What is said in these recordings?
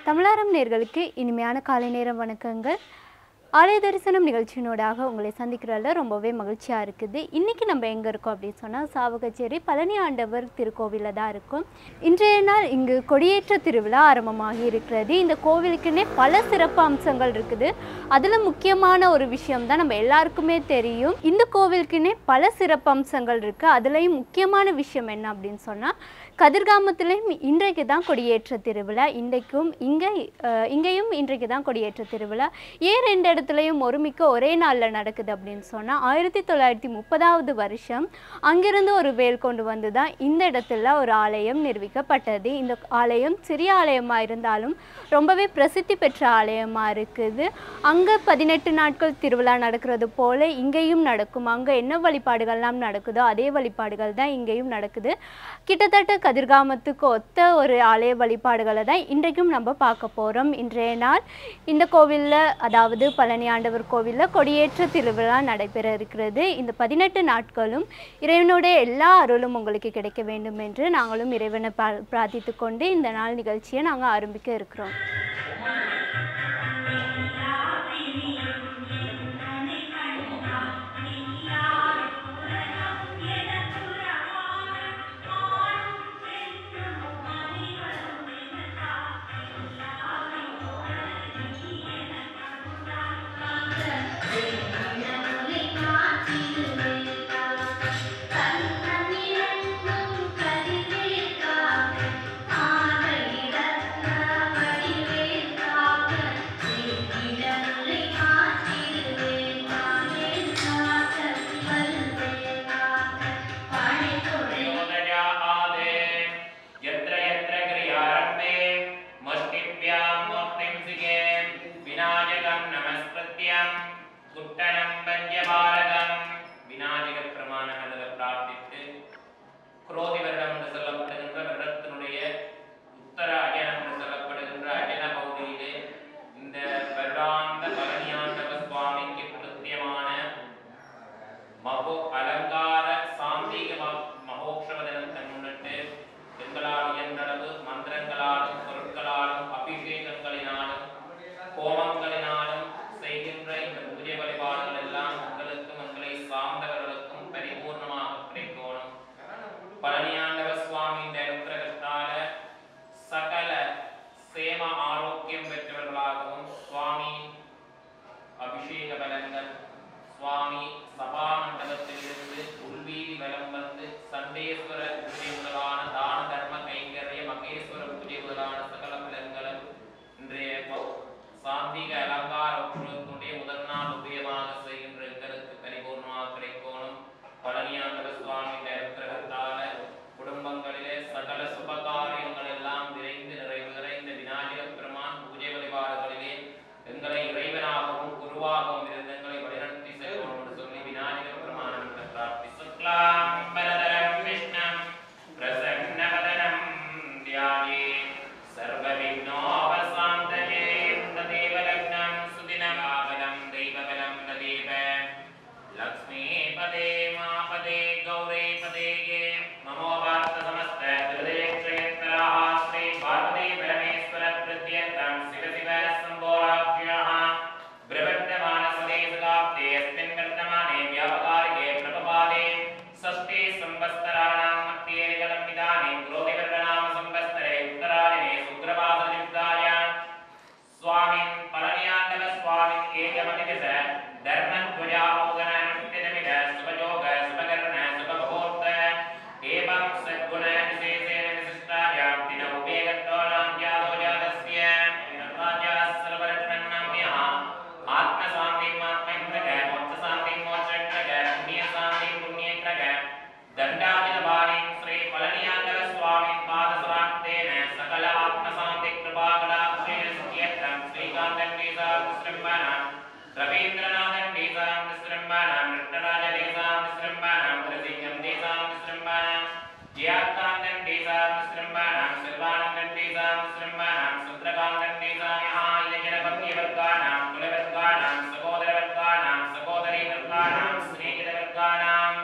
தமிழாரம் நேர்களுக்கு இனிமையான காலை நேரம் வணக்கங்கள் ஆலய தரிசனம் நிகழ்ச்சியினோடாக உங்களை சந்திக்கிறதுல ரொம்பவே மகிழ்ச்சியாக இருக்குது இன்றைக்கி நம்ம எங்கே இருக்கோம் அப்படின்னு சொன்னால் சாவகச்சேரி பழனி ஆண்டவர் திருக்கோவிலில் தான் இருக்கும் இன்றைய நாள் இங்கு கொடியேற்ற திருவிழா ஆரம்பமாகி இருக்கிறது இந்த கோவிலுக்குன்னே பல சிறப்பு அம்சங்கள் இருக்குது அதில் முக்கியமான ஒரு விஷயம் தான் நம்ம எல்லாருக்குமே தெரியும் இந்த கோவிலுக்குன்னே பல சிறப்பு அம்சங்கள் இருக்குது அதுலேயும் முக்கியமான விஷயம் என்ன அப்படின்னு சொன்னால் கதிர்காமத்திலையும் இன்றைக்கு தான் கொடியேற்ற திருவிழா இன்றைக்கும் இங்கே அஹ், இங்கேயும் இன்றைக்கு தான் கொடியேற்ற திருவிழா ஏன் ரெண்டு இடத்துலையும் ஒருமிக்க ஒரே நாளில் நடக்குது அப்படின்னு சொன்னால் ஆயிரத்தி தொள்ளாயிரத்தி முப்பதாவது வருஷம் அங்கிருந்து ஒரு வேல் கொண்டு வந்து தான் இந்த இடத்துல ஒரு ஆலயம் நிர்மிக்கப்பட்டது இந்த ஆலயம் சிறிய ஆலயமாக இருந்தாலும் ரொம்பவே பிரசித்தி பெற்ற ஆலயமாக இருக்குது அங்கே பதினெட்டு நாட்கள் திருவிழா நடக்கிறது போல இங்கேயும் நடக்கும் அங்கே என்ன வழிபாடுகள்லாம் நடக்குதோ அதே வழிபாடுகள் தான் இங்கேயும் நடக்குது கிட்டத்தட்ட கதிர்காமத்துக்கு ஒத்த ஒரு ஆலய வழிபாடுகளை தான் இன்றைக்கும் நம்ம பார்க்க போகிறோம் இன்றைய நாள் இந்த கோவிலில் அதாவது பழனி ஆண்டவர் கோவிலில் கொடியேற்ற திருவிழா நடைபெற இருக்கிறது இந்த பதினெட்டு நாட்களும் இறைவனுடைய எல்லா அருளும் உங்களுக்கு கிடைக்க வேண்டும் என்று நாங்களும் இறைவனை பா- பிரார்த்தித்து கொண்டு இந்த நாள் நிகழ்ச்சியை நாங்கள் ஆரம்பிக்க இருக்கிறோம் योदजादे यत्र यत्र क्रियारम्भे मुष्टिभ्यां मूर्तिं सिगे विनायकं नमस्कृत्यं कुट्टनं पञ्चபாரதம் விநாயக பிரமாணங்களை பிரார்த்தித்து குரோதி வருடம் என்று சொல்லப்படுகின்ற வருடத்தினுடைய உத்தர அயனம் என்று சொல்லப்படுகின்ற அயன பகுதியிலே இந்த வருடாந்த பழனியாண்டவ சுவாமிக்கு கிருத்தியமான மகோ அலங்கார சாந்திக ம- மகோற்சவ தினத்தை முன்னிட்டு எங்களால் இயன்றளவு மந்திரங்களாலும் பொருட்களாலும் அபிஷேகங்களினாலும் ஹோமங்களினாலும் செய்கின்ற இந்த பூஜை வழிபாடுகள் எல்லாம் உங்களுக்கும் எங்களை சார்ந்தவர்களுக்கும் பரிபூர்ணமாக கிடைக்கணும் பழனியாண்டவ சுவாமியின் அனுகிரகத்தால சகல சேம ஆரோக்கியம் பெற்றவர்களாகவும் சுவாமி அபிஷேக பலன்கள் சுவாமி சபா மண்டபத்திலிருந்து உள்வீதி வலம் வந்து சண்டேஸ்வர பூஜை முதலான தான தர்ம கைங்கரிய மகேஸ்வர பூஜை முதலான சகல பலன்களும் இன்றைய ப- சாந்திக அலங்கார உற்சவத்தினுடைய முதல் நாள் உபயமாக செய்கின்ற எங்களுக்கு பரிபூர்ணமாக கிடைக்கணும் பழனியாண்டவ சுவாமி அனுகிரகத்தால குடும்பங்களிலே சகல சுபகாரியங்கள் எல்லாம் விரைந்து நிறைவுகிற இந்த விநாயக பெருமான் பூஜை வழிபாடுகளிலே எங்களை இறைவனாகவும் குருவாகவும் இருந்து எங்களை வழிநடத்தி செல்வோம் என்று சொல்லி விநாயக பெருமான் பிரார்த்தி சுக்லாம் பரதரம் விஷ்ணம் பிரசன்னவதனம் தியாயே சர்வ விக்னோபசாந்தயே ததேவ லக்னம் சுதினமாபலம் தெய்வபலம் ததேவ लक्ष्मीपदे मापदे गौरीपदे ये नमो भारत समस्त हृदयक्षयत्राः श्री पार्वती परमेश्वर प्रत्यर्थं शिव शिव सम्भोराभ्याः ब्रवड्डमानसदे सदाब्दे अस्मिन् वर्तमाने व्यापकारिके प्रभपादे षष्ठे संवत्सराणां मध्ये निगलम् इदानीं क्रोधिवर्णनाम संवत्सरे उत्तरायणे शुक्रवासयुक्तायां स्वामिन् परमयाण्डव स्वामिन् एकमतिविस धर्मध्वजामोदनानुष्ठितमिद शुभयोग शुभकर्ण शुभमुहूर्त एवं सद्गुण विशेषेण विशिष्टायां दिनौपेगत्वानां जातो जातस्य राजा सर्वरत्नम्यः आत्मशान्तिम् आत्मैन्द्रग मोक्षशान्तिं मोक्षक्रग पुण्यशान्तिं पुण्यक्रग दण्डादिलवाणीं श्री पळनियाण्डव स्वामिन् पादसराक्तेन सकल आत्मशान्ति कृपाकटाक्षेण सुख्यर्थं श्रीकान्तं वीसां विसृम्भानां रवीन्द्रनाथं वीसां विसृम्भानां कृष्णराज वीसां विसृम्भानां त्रिसिंहं वीसां विसृम्भानां जयाकान्तं वीसां विसृम्भानां सर्वानन्दं वीसां विसृम्भानां सुत्रकान्तं वीसां यः इलजनभक्तिवर्गाणां कुलवर्गाणां सहोदरवर्गाणां सहोदरीवर्गाणां स्नेहितवर्गाणां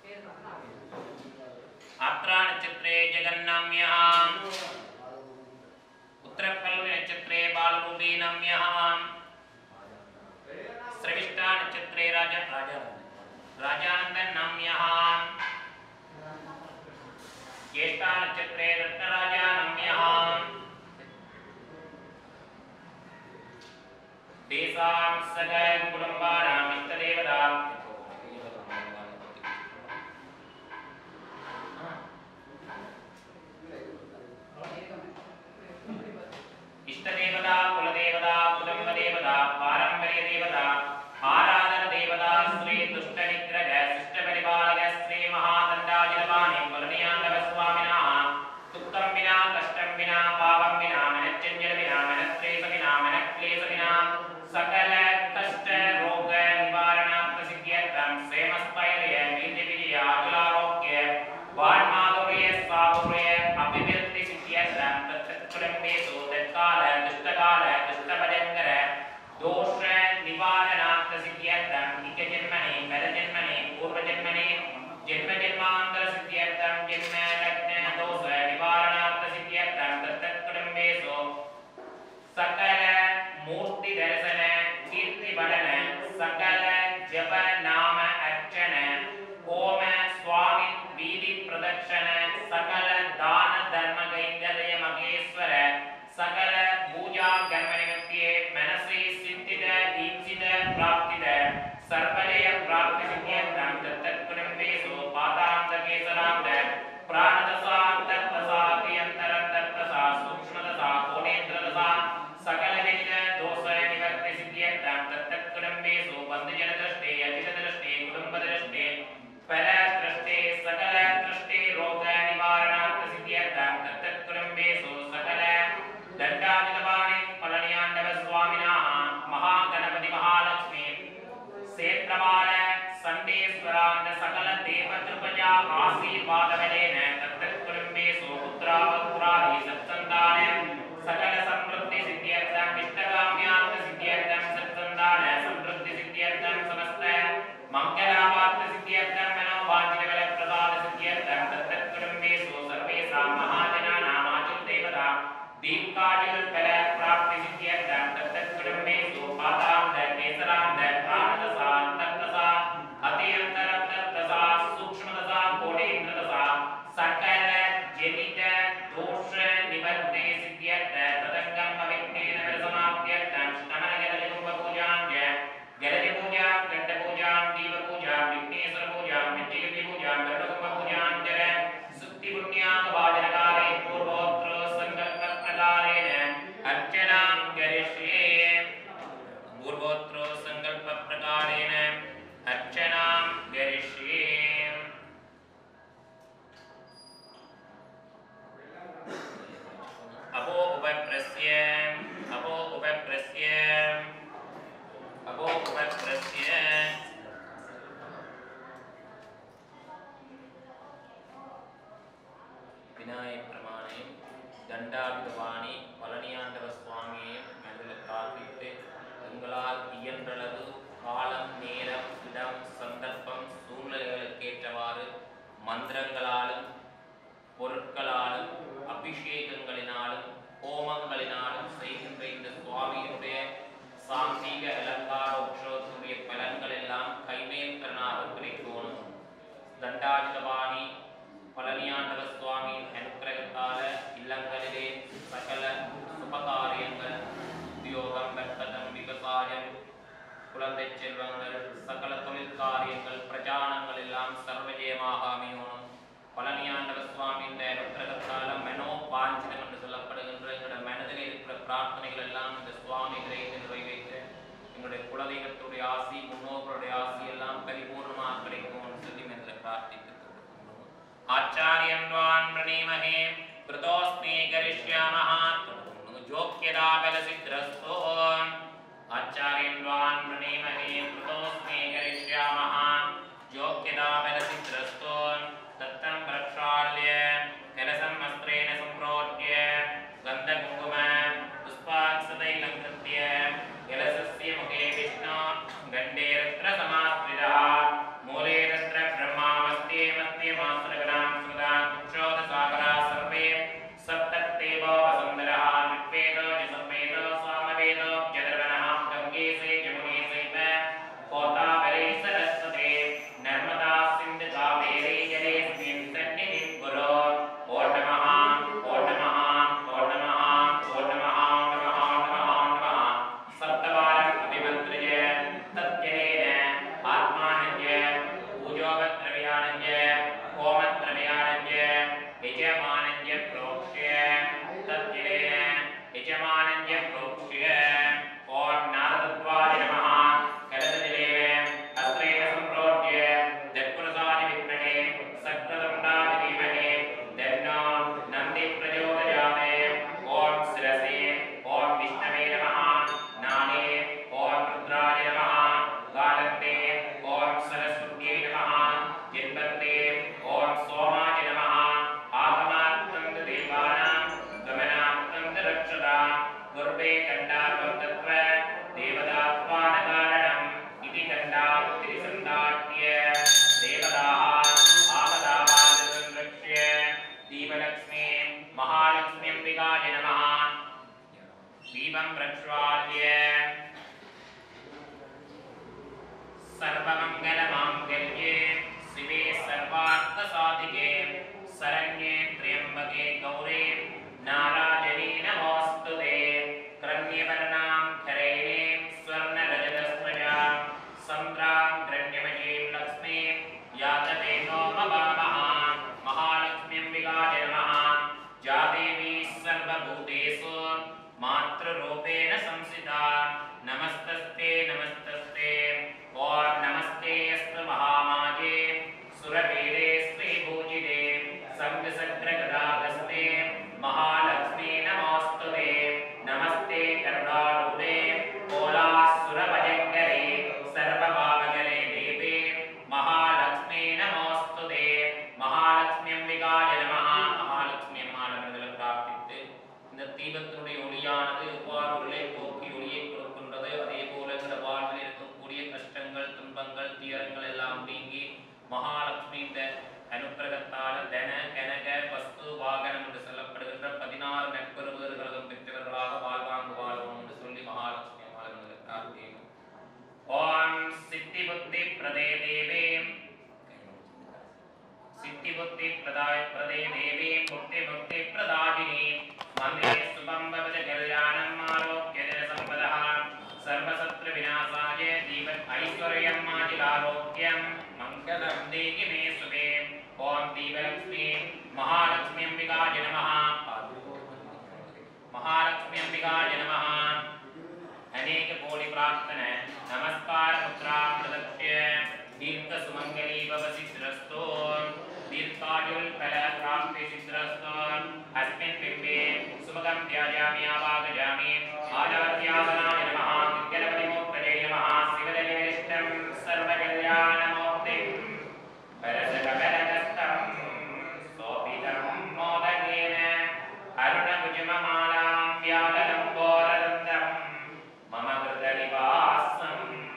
अत्र नक्षत्रे जगन्नाम्यः नम्यः श्रविष्टा नक्षत्रे राजा राजानन्दन राजानन्दन नम्यः ज्येष्ठा नक्षत्रे रत्नराजा नम्यः तेषां सकलकुटुम्बानाम् इष्टदेवता इष्टदेवता कुलदेवता कुटुम्बदेवता पारम्पर्यदेवता आराधनदेवता श्री दुष्टनिग्रह शिष्टपरिपालक श्री महादण्डाजितवाणि पलनियाण्डवस्वामिनः दुःखं विना कष्टं विना पापं विना मनच्चञ्चल विना मनक्लेश विना मनक्लेश विना सकल कष्ट रोग निवारणार्थ सिद्ध्यर्थं क्षेमस्थैर्य वीर्यविजय अचलारोग्य वाण्माधुर्य साधुर्य अभिवृद्धि सिद्ध्यर्थं तत्कुटुम्बेषु तत्काल दुष्टकाल दुष्टभयङ्कर दोष निवारणार्थ सिद्ध्यर्थं इकजन्मने परजन्मने पूर्वजन्मने जन्मजन्मान्तर सिद्ध्यर्थं जन्म लग्न दोष निवारणार्थ सिद्ध्यर्थं तत्कुटुम्बेषु सकल मूर्ति दर्शन कीर्ति बढ़न सकल जप नाम अर्चन होम स्वामी वीधि प्रदक्षिण सकल दान धर्म कैंकर्य महेश्वर सकल पूजा कर्म निमित्ते मनसि सिद्धिद ईप्सिद प्राप्तिद सर्वजय प्राप्ति सिद्ध्यर्थं तत्तत्कुटुम्बेषु पादान्तकेसरान्त प्राणदशा तत्तसा क्रियन्तरन्तर्दशा सूक्ष्मदशा कोणेन्द्रदशा सकलविध दोष निवर्ति सिद्ध्यर्थं तत्तत्कुटुम्बेषु बन्धुजनदृष्टे अजितदृष्टे कुटुम्बदृष्टे परदृष्टे सकलदृष्टे रोग निवारणार्थ सिद्ध्यर्थं तत्तत्कुटुम्बेषु सकल दण्डाजितवाणि पळनियाण्डवस्वामिनः महागणपति महालक्ष्मी क्षेत्रपाल सन्देश्वरान्त सकल देवतृपजा आशीर्वादबलेन तत्तत्कुटुम्बेषु पुत्रापुत्रादि सत्सन्तान सकल समृद्धि सिद्ध्यर्थं इष्टकाम्यार्थ सिद्ध्यर्थं सत्सन्तान समृद्धि सिद्ध्यर्थं समस्त मङ्गलावार्थ सिद्ध्यर्थं मनोवाञ्छितबल प्रसाद सिद्ध्यर्थं तत्तत्कुटुम्बेषु सर्वेषां महाजनानाम् आचिर्देवता दीर्घायुर्बल प्राप्ति सिद्ध्यर्थं तत्तत्कुटुम्बेषु पादान्त केसरान्त प्राणदशा तत्तसा अत्यन्तरतर्दशा सूक्ष्मदशा कोणेन्द्रदशा सकल जनित दोष निवर्ते सिद्ध्यर्थ तदङ्गम् अविघ्नेन विरसमाप्त्यर्थं श्रमणगरजकुम्भपूजाञ्च गरजपूजां गण्डपूजां दीपपूजां विघ्नेश्वरपूजां विजयपूजां गरुडकुम्भपूजाञ्चर सुक्तिपुण्याकवाचनकाले पूर्वोत्तर सङ्कल्पप्रकारेण अर्चनां करिष्ये पूर्वोत्तर सङ्कल्पप्रकारेण अर्चनां करिष्ये अभो उपप्रस्य अभो उपप्रस्य अभो उपप्रस्य விநாயகப் பிரமாணையும் தண்டாபிதவாணி பழனியாண்டவ சுவாமியையும் மனதில் பிரார்த்தித்து எங்களால் இயன்றளவு காலம் நேரம் இடம் சந்தர்ப்பம் சூழ்நிலைகளுக்கேற்றவாறு மந்திரங்களாலும் பொருட்களாலும் அபிஷேகங்களினாலும் ஹோமங்களினாலும் செய்கின்ற இந்த சுவாமியினுடைய சாந்திக அலங்கார உற்சவத்துடைய பலன்கள் எல்லாம் கைமேற்கனாக கிடைக்கணும் தண்டாயுதபாணி பழனியாண்டவ சுவாமியின் அனுக்கிரகத்தால இல்லங்களிலே சகல சுபகாரியங்கள் உத்தியோகம் வர்த்தகம் விவசாயம் குழந்தை செல்வங்கள் சகல தொழில் காரியங்கள் பிரஜானங்கள் எல்லாம் சர்வஜயமாக அமையணும் பழனியாண்டவ சுவாமியின் அனுக்கிரகத்தால மனோ பாஞ்சிதம் என்று சொல்லப்படுகின்ற எங்களுடைய மனதில் இருக்கிற பிரார்த்தனைகள் எல்லாம் இந்த சுவாமி நிறைவேற்றி நிறைவேற்ற எங்களுடைய குலதெய்வத்துடைய ஆசி முன்னோர்களுடைய ஆசி எல்லாம் பரிபூர்ணமாக கிடைக்கும்னு சொல்லி மனதில் பிரார்த்தித்துக் கொண்டிருக்கின்றோம் आचार्यं द्वान् प्रणीमहे कृतोऽस्मि करिष्यामः जोक्यदा बलसिद्रस्तो आचार्यं द्वान् प्रणीमहे कृतोऽस्मि करिष्यामः जोक्यदा बलसिद्रस्तो दत्तं प्रक्षाल्य कलशं वस्त्रेण सम्प्रोज्य गन्धकुङ्कुम पुष्पाक्षतैलं कृत्य कलशस्य मुखे विष्णु गण्डे रत्नसमाश्रितः मूले तत्र ब्रह्मामस्ते मध्ये मात्रगणां सुधा कुक्षोदसागरा सर्वे सप्तत्तेवो वसुन्धरः ऋग्वेदो यजुर्वेदो सामवेदो यजमानञ्च प्रोक्ष्य तद्दिनेन यजमानञ्च प्रोक्ष्य ॐ नारदत्वाय नमः कलशदिलेन अस्त्रेण सम्प्रोज्य दत्पुरसादिविक्रणे सक्तदण्डाय धीमहि तन्नो नन्दी प्रचोदयाते ॐ शिरसि ॐ विष्णवे नमः नाने ॐ रुद्राय नमः गालन्ते ॐ सरस्वत्यै नमः जिन्वन्ते ॐ सोमाय नमः आगमार्थं तु देवानां गमनार्थं तु रक्षता गुर्वे कण्डात्वं तत्त्व देवतात्वानकारणम् इति कण्डात्तिरिसन्दाट्य देवताः आगताः संरक्ष्य दीपलक्ष्मी महालक्ष्म्यम्बिकाय नमः दीपं प्रज्वाल्य सर्वमङ्गलमाङ्गल्ये शिवे सर्वार्थसाधिके शरण्ये त्र्यम्बके गौरे नारायणे नमोऽस्तु ते क्रम्यवर्णां धरैणे स्वर्णरजतस्वजा सन्द्रां ग्रण्यमयीं लक्ष्मीं यातवेनो मवामः महालक्ष्म्यम्बिकाय नमः या देवी सर्वभूतेषु मातृरूपेण संस्थिता नमस्तस्ते नमस्तस्ते ॐ नमस्ते अस्तु महामाये सुरवीरे श्रीभूजिते सङ्गसग्रगदागस्ते महालक्ष्मी नमोऽस्तु ते नमस्ते करुणारूढे कोलासुरभयङ्करे सर्वभावगले देवे महालक्ष्मी नमोऽस्तु ते महालक्ष्म्यम्बिकाय நமः மகாலட்சுமி அம்மாளர்களை பிரார்த்தித்து இந்த தீபத்தினுடைய ஒளியானது எவ்வாறு உள்ளே போக்கி ஒளியை கொடுக்கின்றது அதே போல இந்த வாழ்வில் இருக்கக்கூடிய கஷ்டங்கள் துன்பங்கள் துயரங்கள் எல்லாம் நீங்கி மகாலட்சுமி இந்த அனுக்கிரகத்தால தன கனக வஸ்து வாகனம் என்று சொல்லப்படுகின்ற பதினாறு நட்பெறுவர்களும் பெற்றவர்களாக வாழ்வாங்கு வாழ்வோம் என்று சொல்லி மகாலட்சுமி அம்மாளர்களை பிரார்த்திக்கிறோம் ஓம் சித்தி புத்தி பிரதே தேவே सिद्धिबुद्धि प्रदाय प्रदे देवी मुक्ति मुक्ति प्रदायिनी मन्दिरे शुभं भवति कल्याणम् आरोग्य सम्पदः सर्वशत्रु विनाशाय जीव ऐश्वर्यम् आजिरारोग्यं मङ्गलं देहि मे शुभे ॐ दीपलक्ष्मी महालक्ष्मी अम्बिकाय नमः महालक्ष्मी अम्बिकाय नमः अनेक कोटि प्रार्थना नमस्कार मुद्रा प्रदत्य दीर्घ सुमंगली भव सिद्धिरस्तो दीर्घायुल फल प्राप्ति सिद्धिरस्तो अस्मिन् बिम्बे सुमगं त्याजामि आवागजामि आजात्यासनाय नमः दिव्यलपतिमोक्षजय नमः शिवदलिविष्टं सर्वकल्याणमूर्तिं परसकबलदत्तं सोपितं मोदकेन अरुणभुजममालां व्याललम्बोरदन्तम् मम कृतनिवासं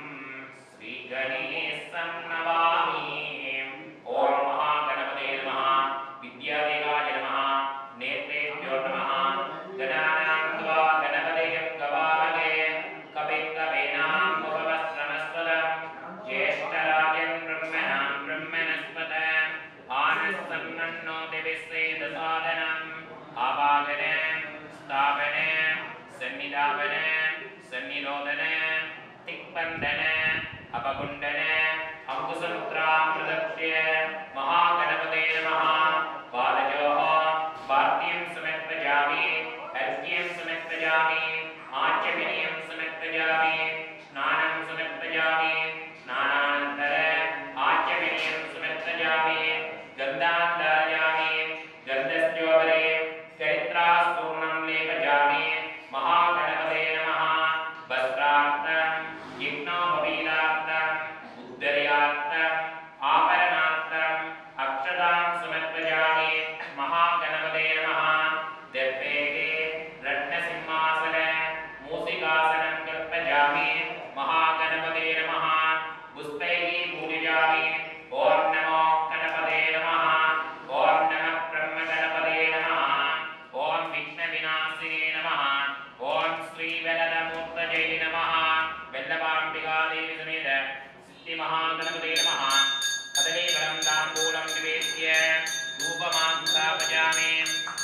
श्रीगणेशं नमामि ॐ महागणपते नमः विद्यादेवाय नमः नेत्रेभ्यो नमः गणानां त्वा गणपतयं गवामहे कविं कवीनाम् उपवस्त्रमस्वदं ज्येष्ठराजं ब्रह्मणां ब्रह्मणस्पत आनस्तन्नन्नो दिविश्रेदसादनम् आवाहन स्थापन सन्निधापन सन्निरोधन तिक्पन्दन अपकुण्डन अङ्कुशमुद्रां प्रदक्ष्य महागणपते नमः पादयोः वाद्यं समर्पयामि अर्घ्यं समर्पयामि आचमनीयं समर्पयामि स्नानं समर्पयामि स्नानानन्तर आचमनीयं समर्पयामि गन्धान्धारयामि गन्धस्योपरि चरित्रास्तूर्णं लेपयामि महागणपते नमः वस्त्रार्थं यज्ञोपवीतार्थम् उद्धर्यार्थम् आभरणार्थम् अक्षतां समर्पयामि महागणपते नमः दर्पेगे रत्नसिंहासन मूसिकासनं कल्पयामि महागणपते नमः पुष्पैः पूजयामि ॐ नमो गणपते नमः ॐ नमः ब्रह्मगणपते नमः ॐ विघ्नविनाशिने नमः ॐ श्रीवरदमूर्तये नमः वल्लभाम्बिकादेवी समेत सिद्धिमहागणपते नमः कदलीफलं ताम्बूलं निवेद्य धूपमाघ्रापयामि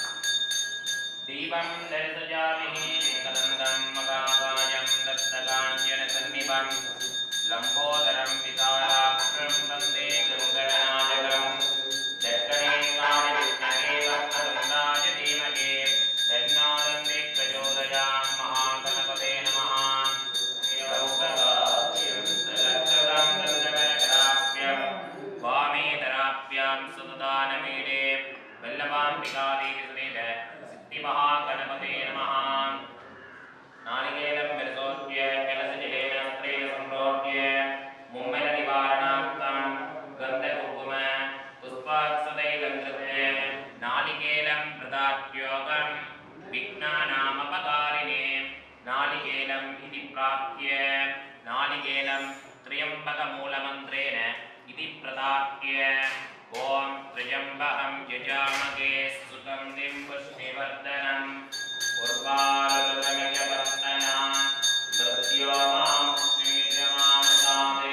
दीपं दर्शयामि कदन्दं मकाकायं दत्तकाञ्जनसन्निभं लम्बोदरं विशालाक्षं वन्दे गङ्गणनायकं दर्शने कालविष्णवे वेदाम्बिका देवी समेत सिद्धिमहागणपते नमः नारिकेलं विरसोच्य कलशजलेन स्त्रेण सम्प्रोच्य मुम्मलनिवारणार्थं गन्धकुङ्कुम पुष्पाक्षतैलं कृत्य नालिकेलं प्रदात्योगं विघ्नानामपकारिणे नालिकेलम् इति प्राप्य नालिकेलं त्र्यम्बकमूलमन्त्रेण इति प्रदाप्य ॐ त्र्यम्बकं यजामगे सुगन्धिं पुष्टिवर्धनम् उर्वारुकमिजवर्तना मृत्यो मां श्रीजमामसामे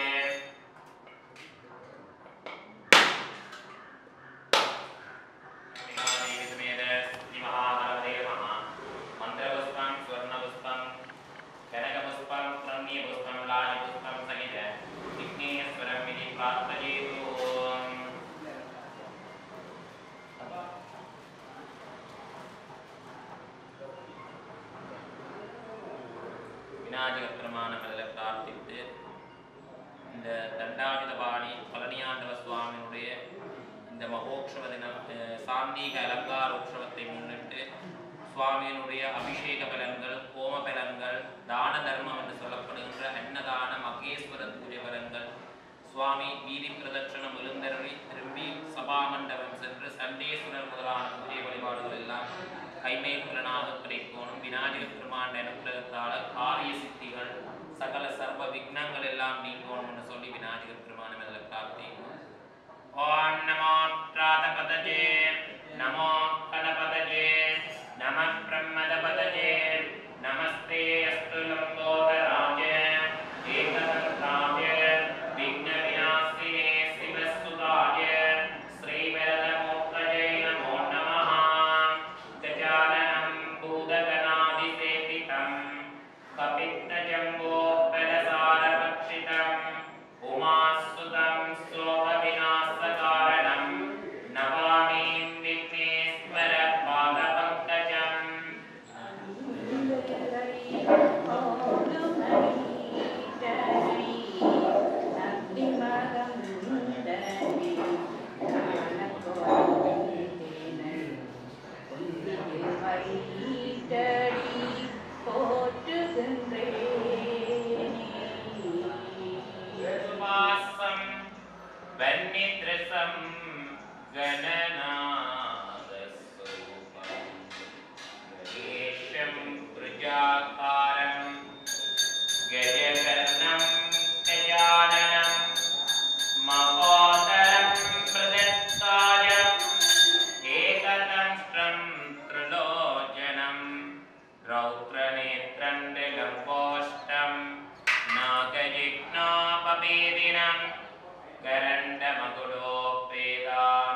मन्त्रपुष्पं स्वर्णपुष्पं कनकपुष्पं रम्यपुष्पं लालपुष्पं सहित विघ्नेश्वरम् इति प्रार्थयेतु விநாயகர் பெருமானங்களில் பிரார்த்தித்து இந்த தண்டாயுதபாணி பழனியாண்டவ சுவாமியினுடைய இந்த மகோற்சவ தினம் அஹ், சாந்தீக அலங்கார உற்சவத்தை முன்னிட்டு சுவாமியினுடைய அபிஷேக பலன்கள் ஹோம பலன்கள் தான தர்மம் என்று சொல்லப்படுகின்ற அன்னதான மகேஸ்வர பூஜை பலன்கள் சுவாமி வீதி பிரதட்சணம் எழுந்தருளி திரும்பி சபா மண்டபம் சென்று சண்டேஸ்வரர் முதலான பூஜை வழிபாடுகள் எல்லாம் கைமேற்பலனாக கிடைக்கணும் விநாயகர் பெருமாண்ட அனுகிரகத்தால காரிய சித்திகள் சகல சர்வ விக்னங்கள் எல்லாம் நீங்கணும் என்று சொல்லி விநாயகர் பெருமானம் அதில் பிரார்த்திக்கணும் ஓம் நமோ பிராதபதஜே நமோ கணபதஜே நம பிரம்மதபதஜே நமஸ்தே அஸ்து லம்போதராஜ ஏகதந்தாய விக்ன விநாசினே சிவசுதாய ஸ்ரீவரதமூர்த்தஜே நமோ நமः गजाननं भूतगणादिसेवितं कपित्तजम्बोपलसारभक्षितम् उमासुतं श्लोकविनाशकारणं नमामिं विघ्नेश्वरपादपङ्कजम् सुवासं वह्निदृशं गणनादस्वरूपं गणेशं वृजाकारं गजकर्णं गजाननं महोदरं प्रदत्ताय एकदंष्ट्रं त्रिलोचनं रौद्रनेत्रं लम्बोष्टं नागयिज्ञापवेदिनं करण्डमकुडोपेदां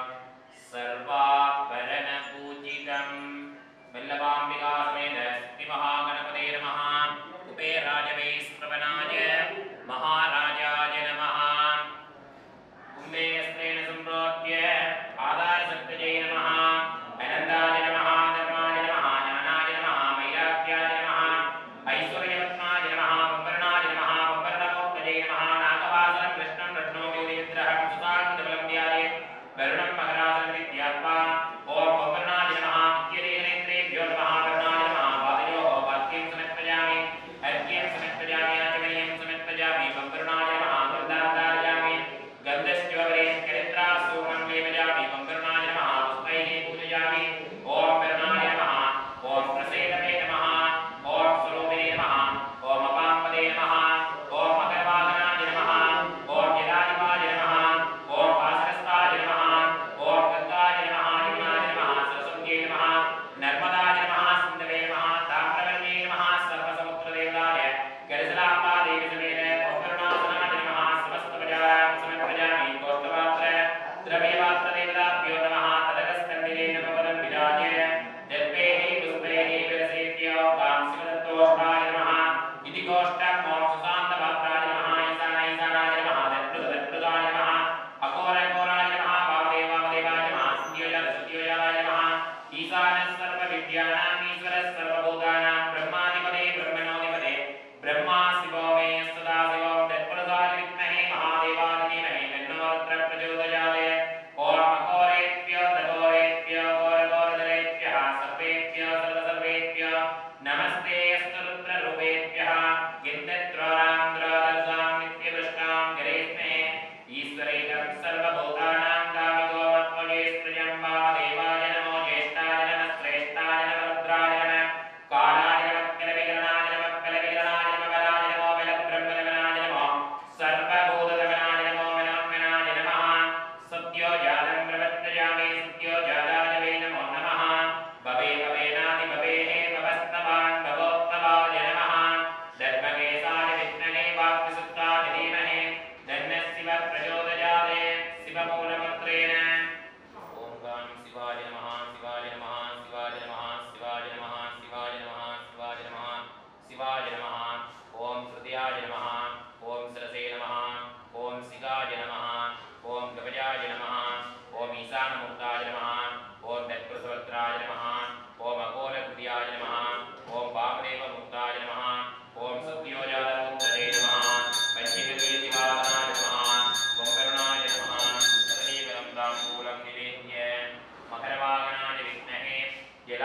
सर्वाभरणपूजितं वल्लभाम्बिकासमेत श्रीमहागणपते नमः कुबेराजवैश्रवणाय महाराजाय नमः कुम्भेयस्त्रेण सम्प्रोच्य आधारसत्तजै नमः अनन्दाय नमः धर्माय नमः ज्ञानाय नमः वैराग्याय नमः ऐश्वर्यरत्नाय नमः बम्बरणाय नमः बम्बरणमोक्तजै नमः नागवासनं कृष्णं रत्नोपयोगित्रहं सुतान्तबलं व्याये वरुणं मकरासनं विद्यात्मा ॐ बम्बरणाय नमः इत्यनेत्रेभ्यो नमः वरुणाय नमः पादयोः वाक्यं समर्पयामि अर्घ्यं समर्पयामि आचमनीयं समर्पयामि बम्बरणाय नमः गन्धान्धारयामि गन्धस्योवरे चरित्रासूनं लेपयामि बम्बरणाय नमः पुष्पैः पूजयामि ॐ वरुणाय नमः ॐ प्रसेदवे नमः ॐ स्वरूपिणे नमः ॐ अपाम्पदे नमः ॐ मकरवाहनाय नमः ॐ जलाधिपाय नमः ॐ वासरस्ताय नमः ॐ गङ्गाय नमः यमुनाय नमः सरस्वत्यै नमः नर्मदाय नमः सिन्धवे नमः ताम्रवर्णे नमः सर्वसमुद्रदेवताय गरजलाम्बादेवी समेत ओङ्करुणासनाय नमः समस्तप्रजां समर्पयामि कौस्तवात्र द्रव्यपात्रदेवताभ्यो नमः तदगस्कन्दिरे नमपदं विराज्य दर्पैः पुष्पैः विरसेत्य गां शिवदत्तोष्ठाय नमः इति गोष्ठम् ॐ सुशान्तपात्राय नमः ईशानाय ईशानाय नमः दत्तृ दत्तृदाय नमः अघोरघोराय नमः वामदेव वामदेवाय नमः सत्योजात सत्योजाय नमः ईशानः सर्वविद्यानाम् ईश्वरः सर्वभूतानां ब्रह्माधिपते ब्रह्मणोऽधिपते ब्रह्मा शिवो मे सदा शिवो तत्प्रसाद विद्महे महादेवाय धीमहि तन्नो रुद्रः प्रचोदयात् ॐ अघोरेभ्यो दघोरेभ्यो घोरघोर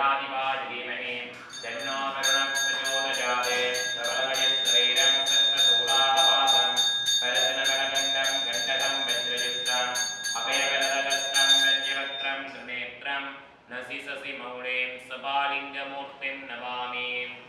विद्यादिवाज धीमहि तन्नो वरुणः प्रचोदयाते प्रबलवयस्त्रैरं सत्त्वशूलापवासं परशनकरगण्डं गण्डकं वज्रयुक्तम् अभयवरदगस्तं वज्रवक्त्रं त्रिनेत्रं नसि ससि मौळीं सबालिङ्गमूर्तिं नमामि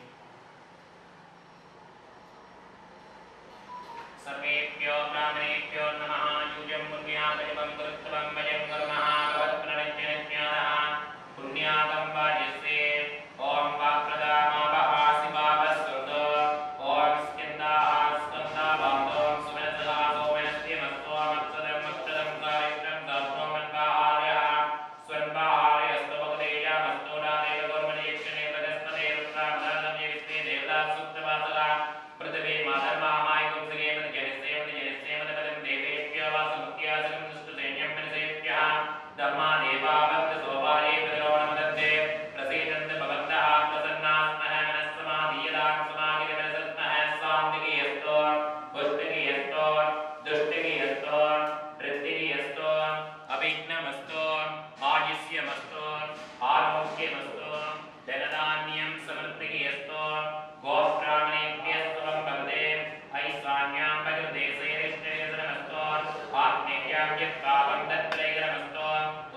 सर्वेभ्यो ब्राह्मणेभ्यो नमः युजं पुण्यादजपं गुरुत्वं भजं कर्मः भवत्प्रणज्ञनज्ञानः पुण्यादं वार्यसे ॐ वाक्प्रदामावः शिवावस्वतो ॐ स्कन्दाः स्कन्दावातो सुमनसः सोमनस्यमस्तो मत्सदं मत्सदं कारित्रं दात्रो मन्वाहार्यः स्वन्वाहार्यस्तु भगदेयामस्तो रादेवगोर्मणीक्षणे प्रजस्पते रुद्रामदानव्य विष्णे देवता सुप्तवासः पृथिवी मातर्मामाय कुंसगे मद जनसे मद जनसे मद पदं देवेभ्यो वासमुख्यासनं दुष्टसैन्यं मनसेभ्यः धर्मा देवावक्त सोपाये प्रतिरोणमदन्ते प्रसीदन्त भवन्तः प्रसन्नास्मः मनस्समाधीयतां समागितमनसस्मः सान्तिकीयस्तो पुष्टिकीयस्तो दुष्टिकीयस्तो वृत्तिकीयस्तो अभिघ्नमस्तो आयुष्यमस्तो आरोग्यमस्तो धनधान्यं समृद्धिकीयस्तो गोब्राह्मणेभ्यस्त्वं भवते ऐशान्यां भगवदेशेरिष्टेशनमस्तो आत्मेक्याव्यत्पावं तत्रैकरमस्तो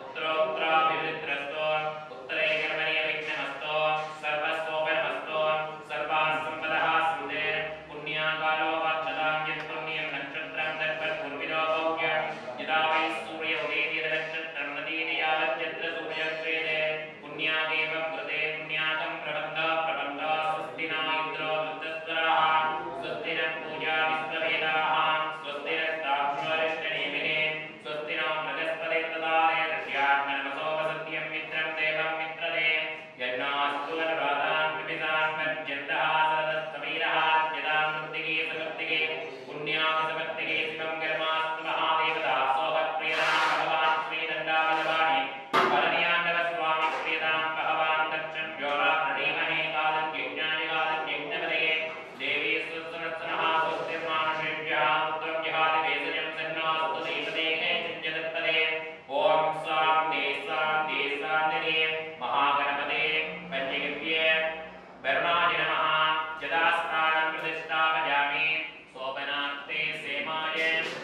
उत्तरोत्तराभिवृद्धिरस्तो उत्तरैकर्मणीयविघ्नमस्तो सर्वस्वोपरमस्तो सर्वान् सम्पदः सन्ते पुण्याकालो वर्ततां यत्पुण्यं नक्षत्रं तत्पत्पूर्विदो भोग्यं यदा वै सूर्य उदेति नक्षत्रं नदीति यावत्यत्र सूर्यक्षेते पुण्यादेव कृते पुण्याकं प्रबन्ध प्रबन्ध स्वस्ति न इन्द्रो वृद्धस्वराः स्वस्ति न पूजा विश्ववेदाः स्वस्ति नस्ताक्षरिष्टनेमिने स्वस्ति नो बृहस्पतिर्ददाते ऋष्यात्मनमसो वसत्यं मित्रं देवं मित्रदे यन्नास्तु अनुराधान् कृपितान् पर्यन्तः सरदस्तवीरः यदा मृत्तिके समर्तिके पुण्यामसमर्तिके शिवं कर्मास्तु महादेवता सोहप्रियदा भगवान् श्रीदण्डावलवाणि परनियाण्डवस्वामि प्रियदां भगवान् दक्षं ज्योरा प्रणीमहे कालं यज्ञानिकालं यज्ञपदये देवी सुसनत्सनः स्वस्तिर्मानुषेभ्यः पुत्रं जहाति वेदजं सन्नास्तु देवदेहे चिञ्जदत्तदे ॐ शान्ति शान्ति शान्तिरे महागणपते पञ्चगव्ये वरुणाय नमः यदा स्नानं प्रतिष्ठापयामि शोभनार्थे सेमाय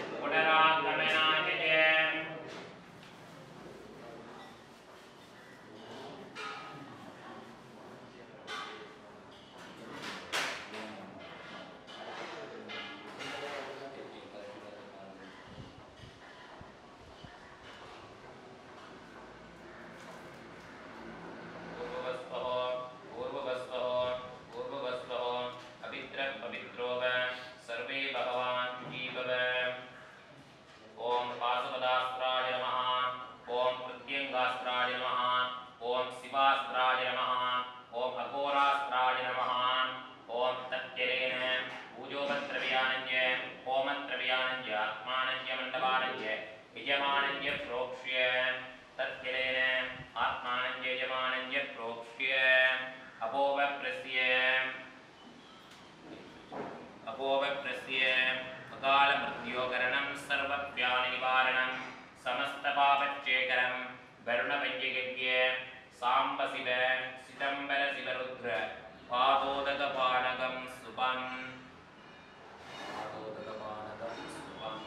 पुनरागमनाय च पूर्ववस्वः पूर्ववस्वः पूर्ववस्वः पवित्रः पवित्रो व सर्वे भगवान् जीवव ॐ पाशुपदास्त्राय नमः ॐ प्रत्यङ्गास्त्राय नमः ॐ शिवास्त्राय नमः ॐ अघोरास्त्राय नमः ॐ तत्यरेण पूजोपद्रव्यानञ्च होमद्रव्यानञ्च आत्मानञ्च मण्डपानञ्च यजमानञ्च प्रोक्ष्य तत्यरेण आत्मानञ्च यजमानञ्च प्रोक्ष्य अपोवप्रस्य अपोवप्रस्य अकालमृत्योकरणं सर्वव्यानिवारणं समस्तपापच्चेकरं वरुणवैज्ञज्ञ साम्बशिव सिदम्बरशिवरुद्र पादोदकपानकं सुपम् पादोदकपानकं सुपम्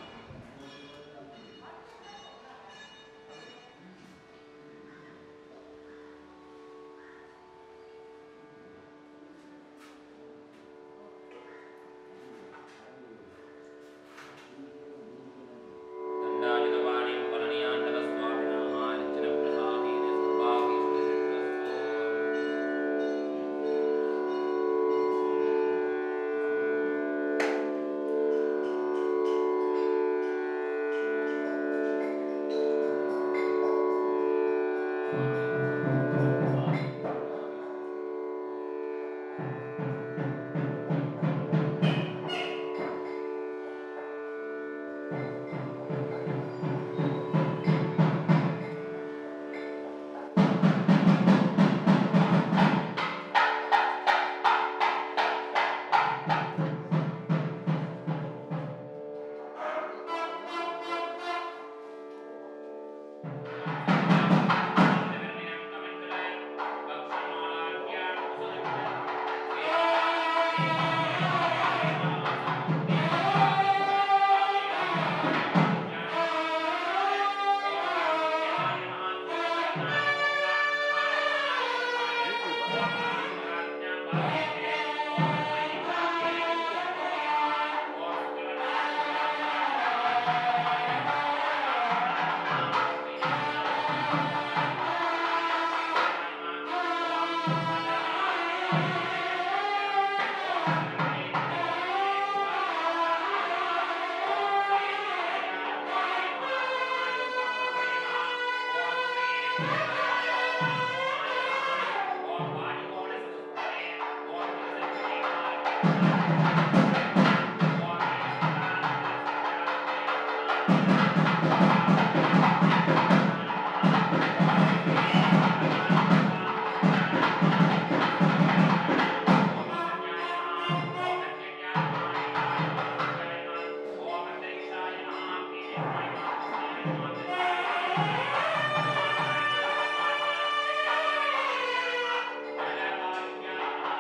दण्डायुधवाणीं परणीयाण्डवस्वामिनः अर्चनप्रसादेन सर्वाभीष्टसिद्ध्यस्तु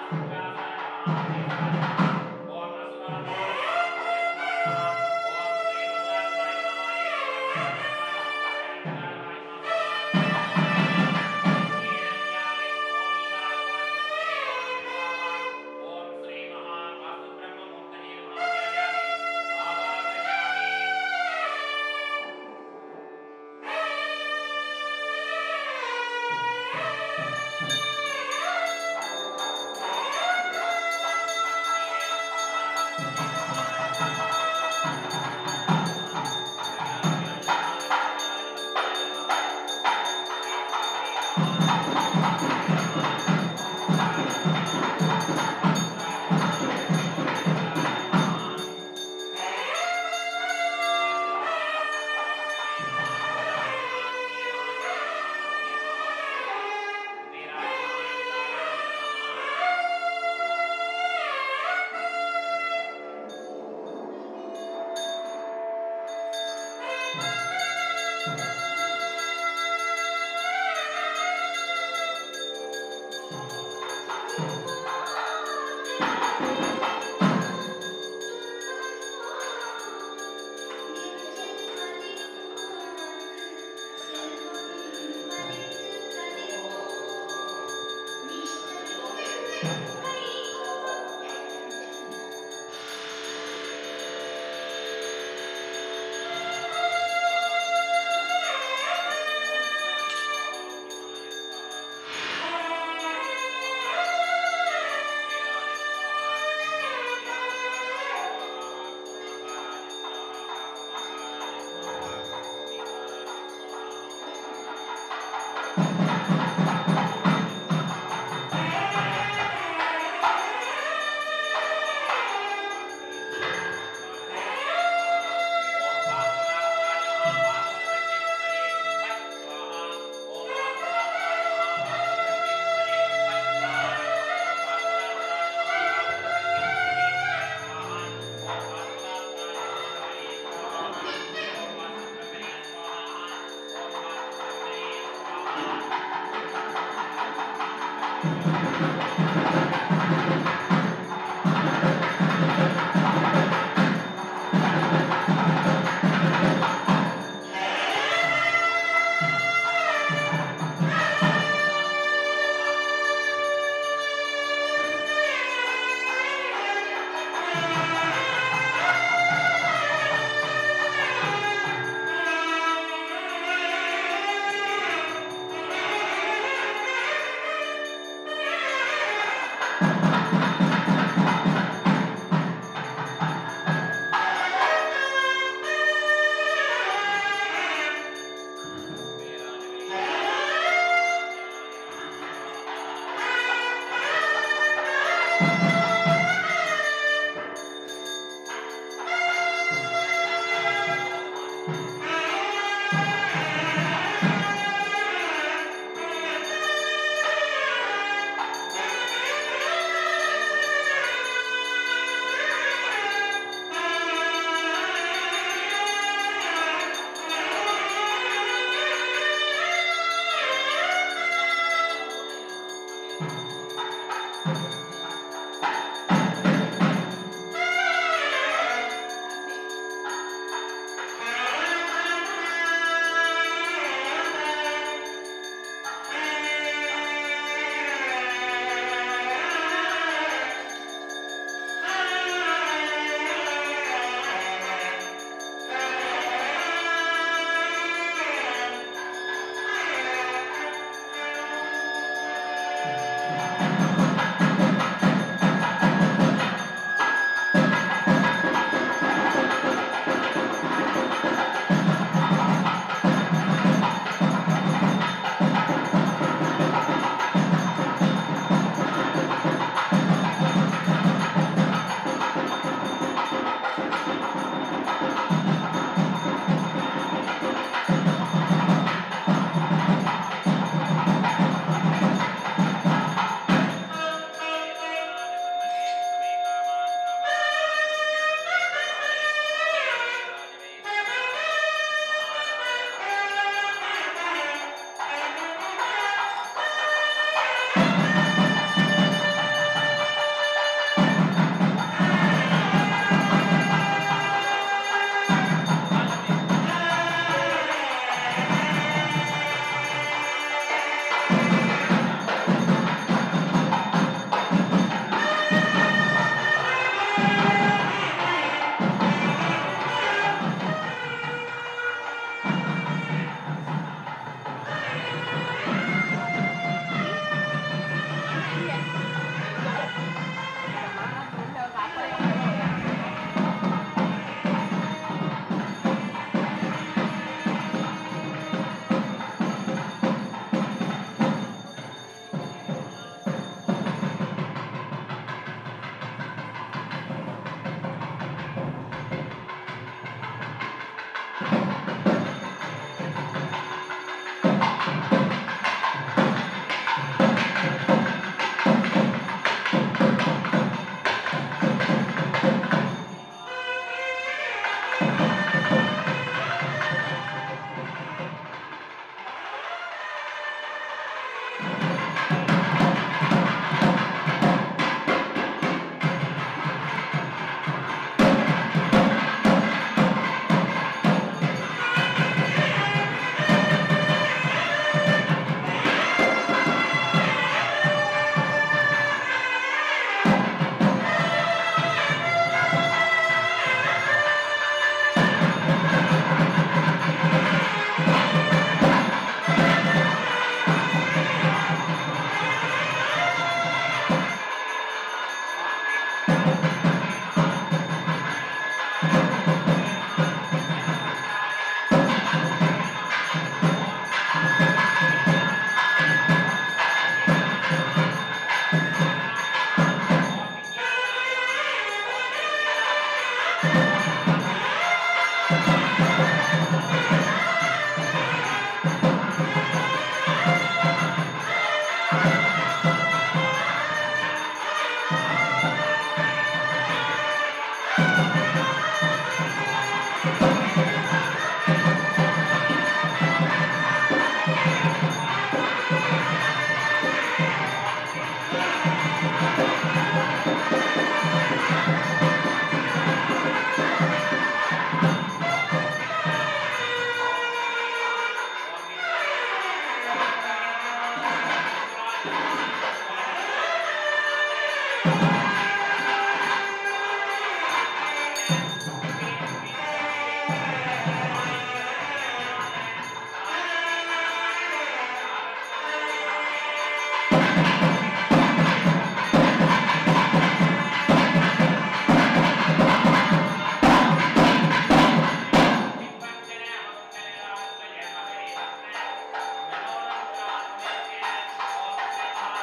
ஆ Thank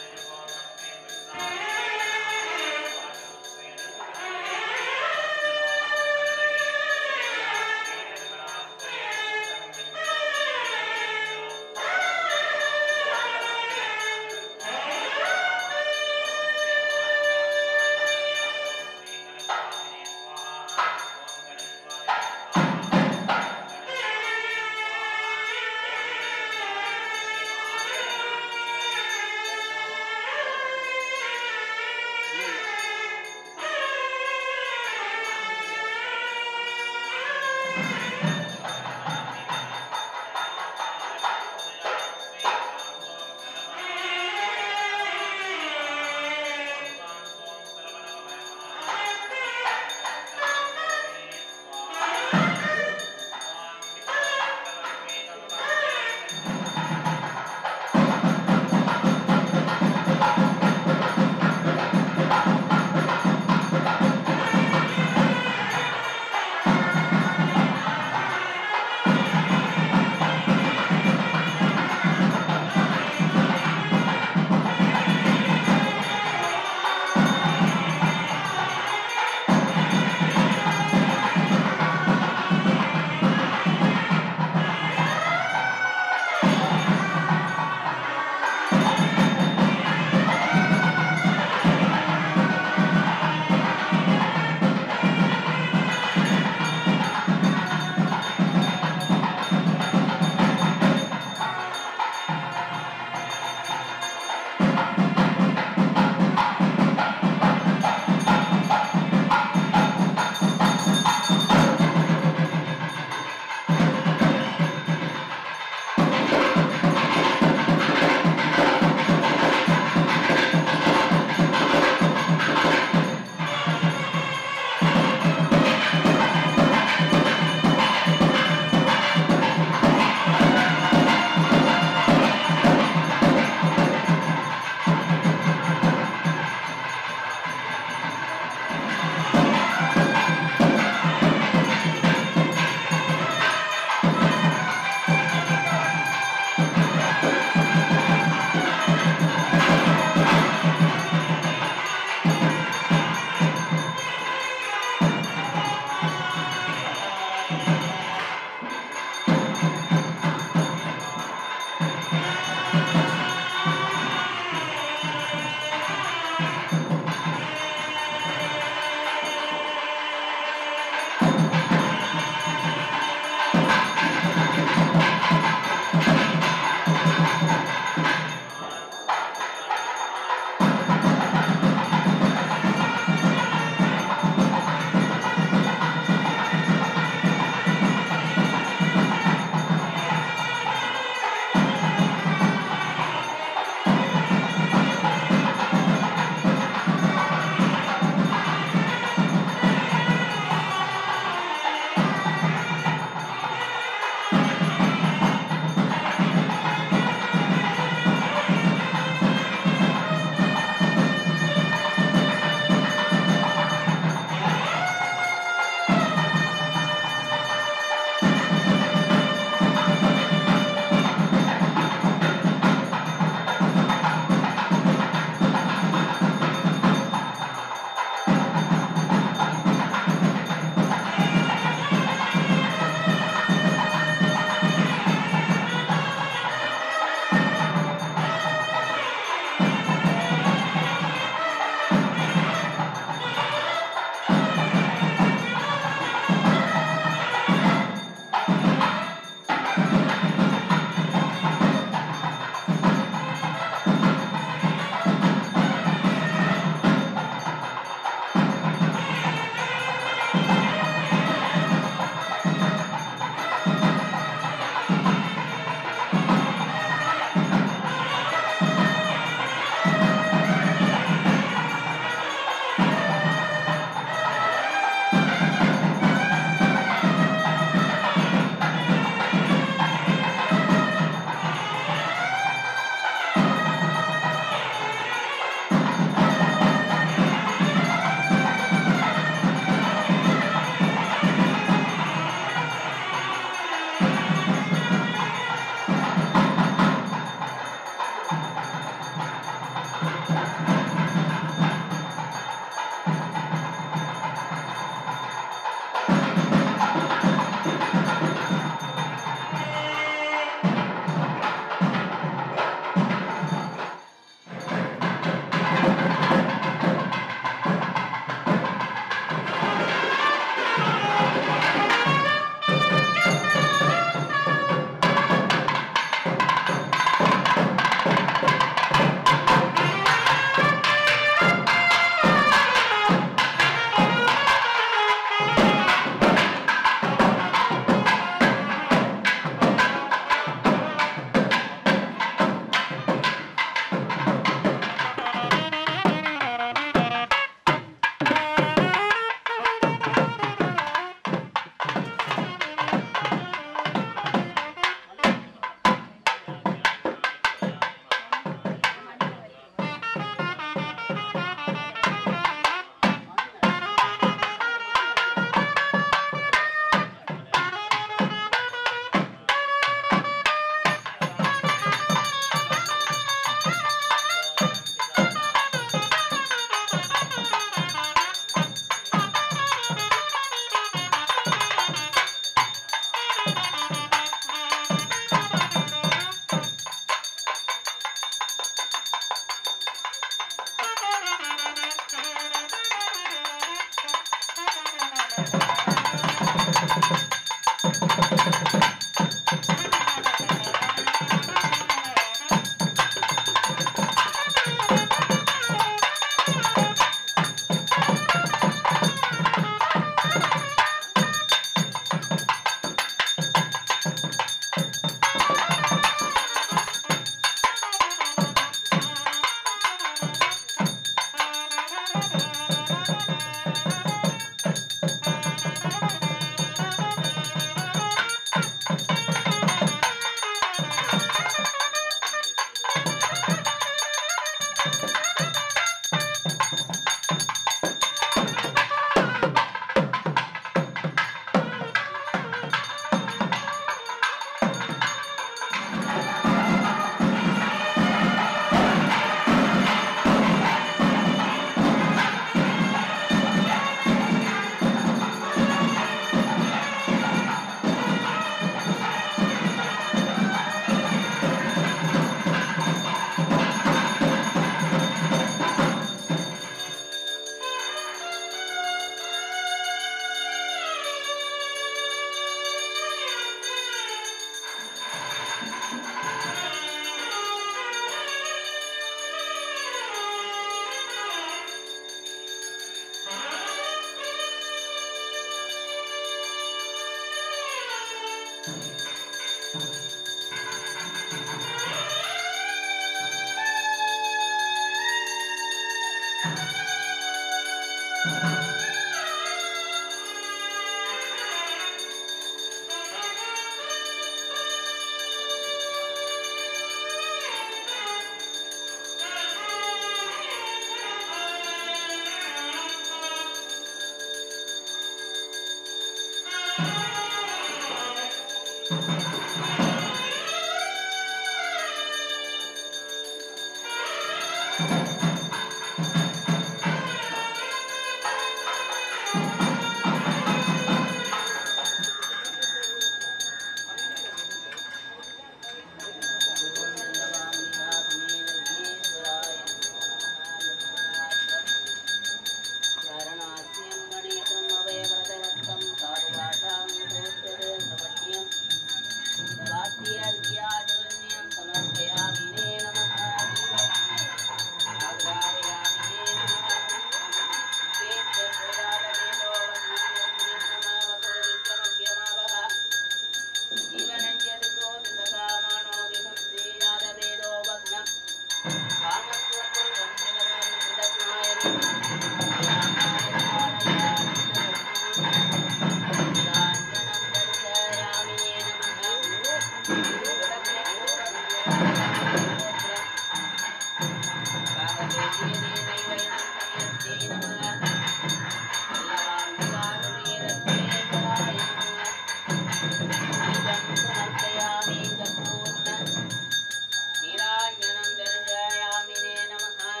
नीराञ्जनं दर्शयामिने नमः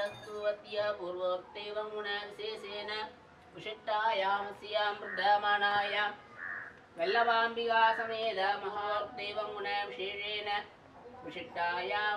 शुभेरस्तुवत्य पूर्वोक्तैवं गुणविशेषेण विशिष्टायामस्यां वृद्धमानायां वल्लभाम्बिका समेत महादेवं गुणविशेषेण विशिष्टायां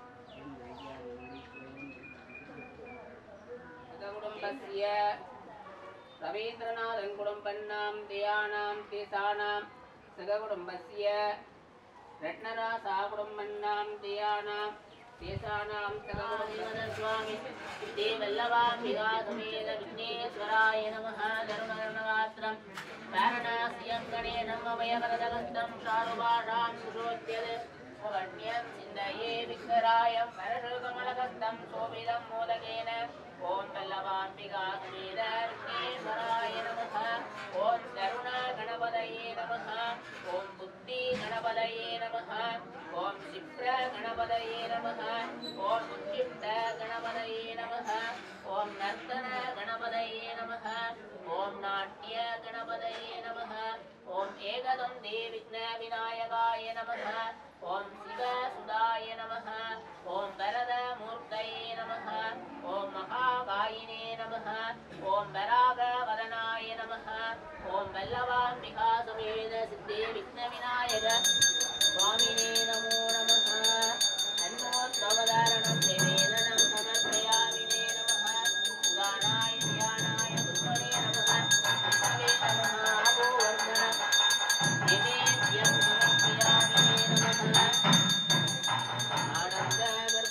कुटुम्बस्य रवीन्द्रनाथन् कुटुम्बन्नां देयानां देशानां सगकुटुम्बस्य रत्नरासा कुटुम्बन्नां देयानां देशानां सगकुटुम्बस्वामि देवल्लभाम्बिका समेत विघ्नेश्वराय नमः धरुणकर्णगात्रं वारणास्यङ्गणे नममयवरदगन्तं शारुभाषां सुषोद्यते वण्यं चिन्तये विघ्नराय परशुकमलगन्धं शोभितं मोदकेन ॐ वल्लभाम्बिका समेत विघ्नेश्वराय नमः ॐ करुणागणपतये नमः ॐ बुद्धिगणपतये नमः ॐ क्षिप्रगणपतये नमः ॐ उच्छिष्टगणपतये नमः ॐ नर्तनगणपतये नमः ॐ नाट्यगणपतये नमः ॐ एकदन्ते विघ्नविनायकाय नमः ॐ शिवसुदाय नमः ॐ वरदमूर्तये नमः ॐ महाकायिने नमः ॐ वरागवदनाय नमः ॐ वल्लभाम्बिका समेत सिद्धे विघ्नविनायक स्वामिने नमो नमः अन्नोत्सवधारणं निवेदनं समर्पयामिने नमः गानाय ध्यानाय पुष्पणे नमः विष्णवे नमः आभोवर्धन निवेद्यं समर्पयामिने नमः आनन्दगर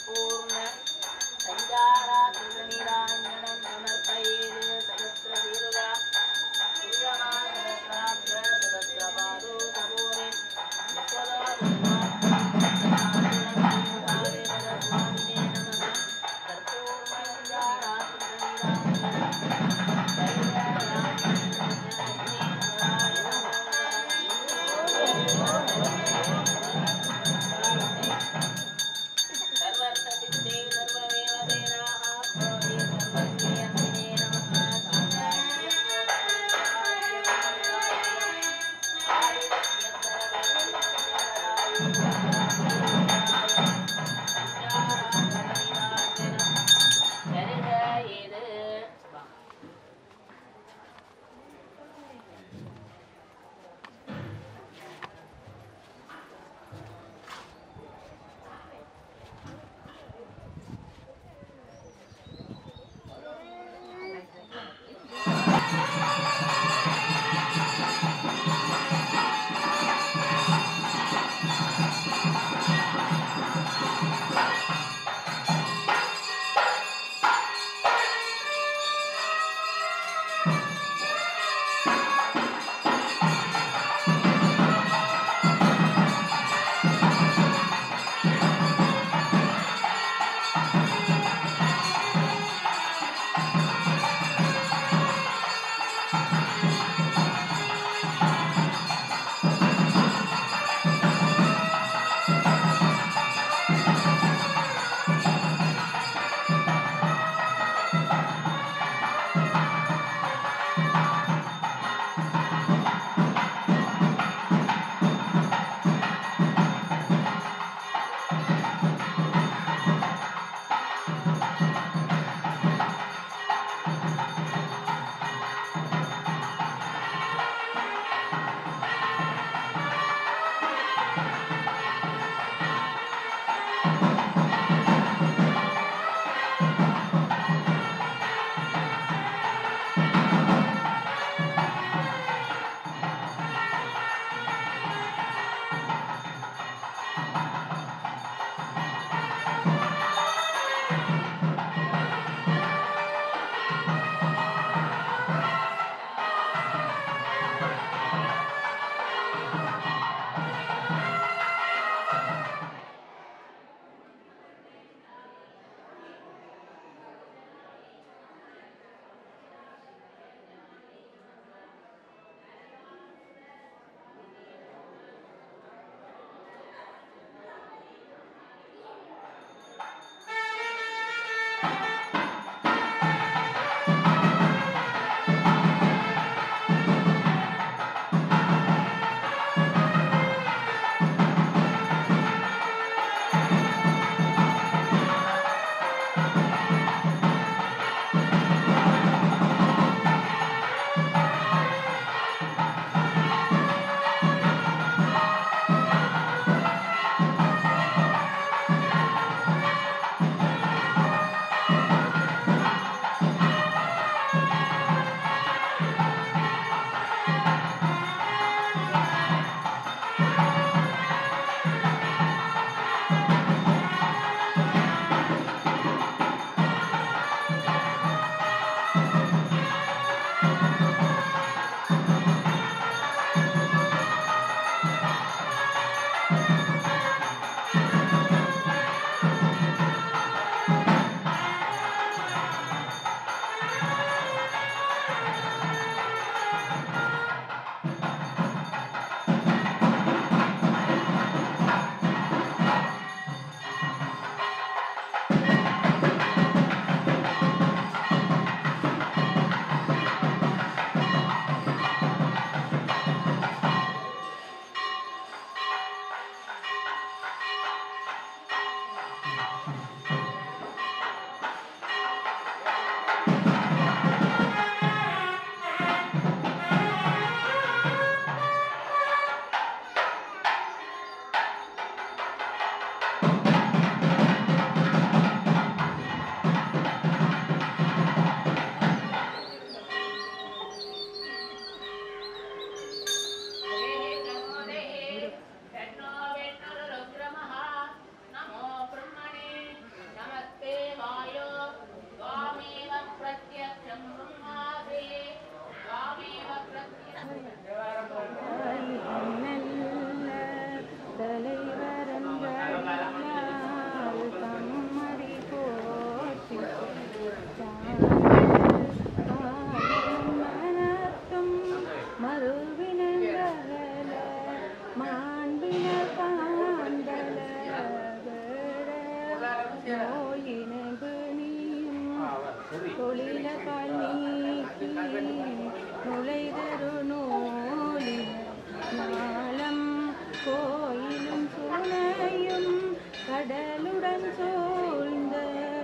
நோயினு நீயும் தொழில நீக்கி நுழைதரு நூலின நாளம் கோயிலும் சுனையும் கடலுடன் சூழ்ந்த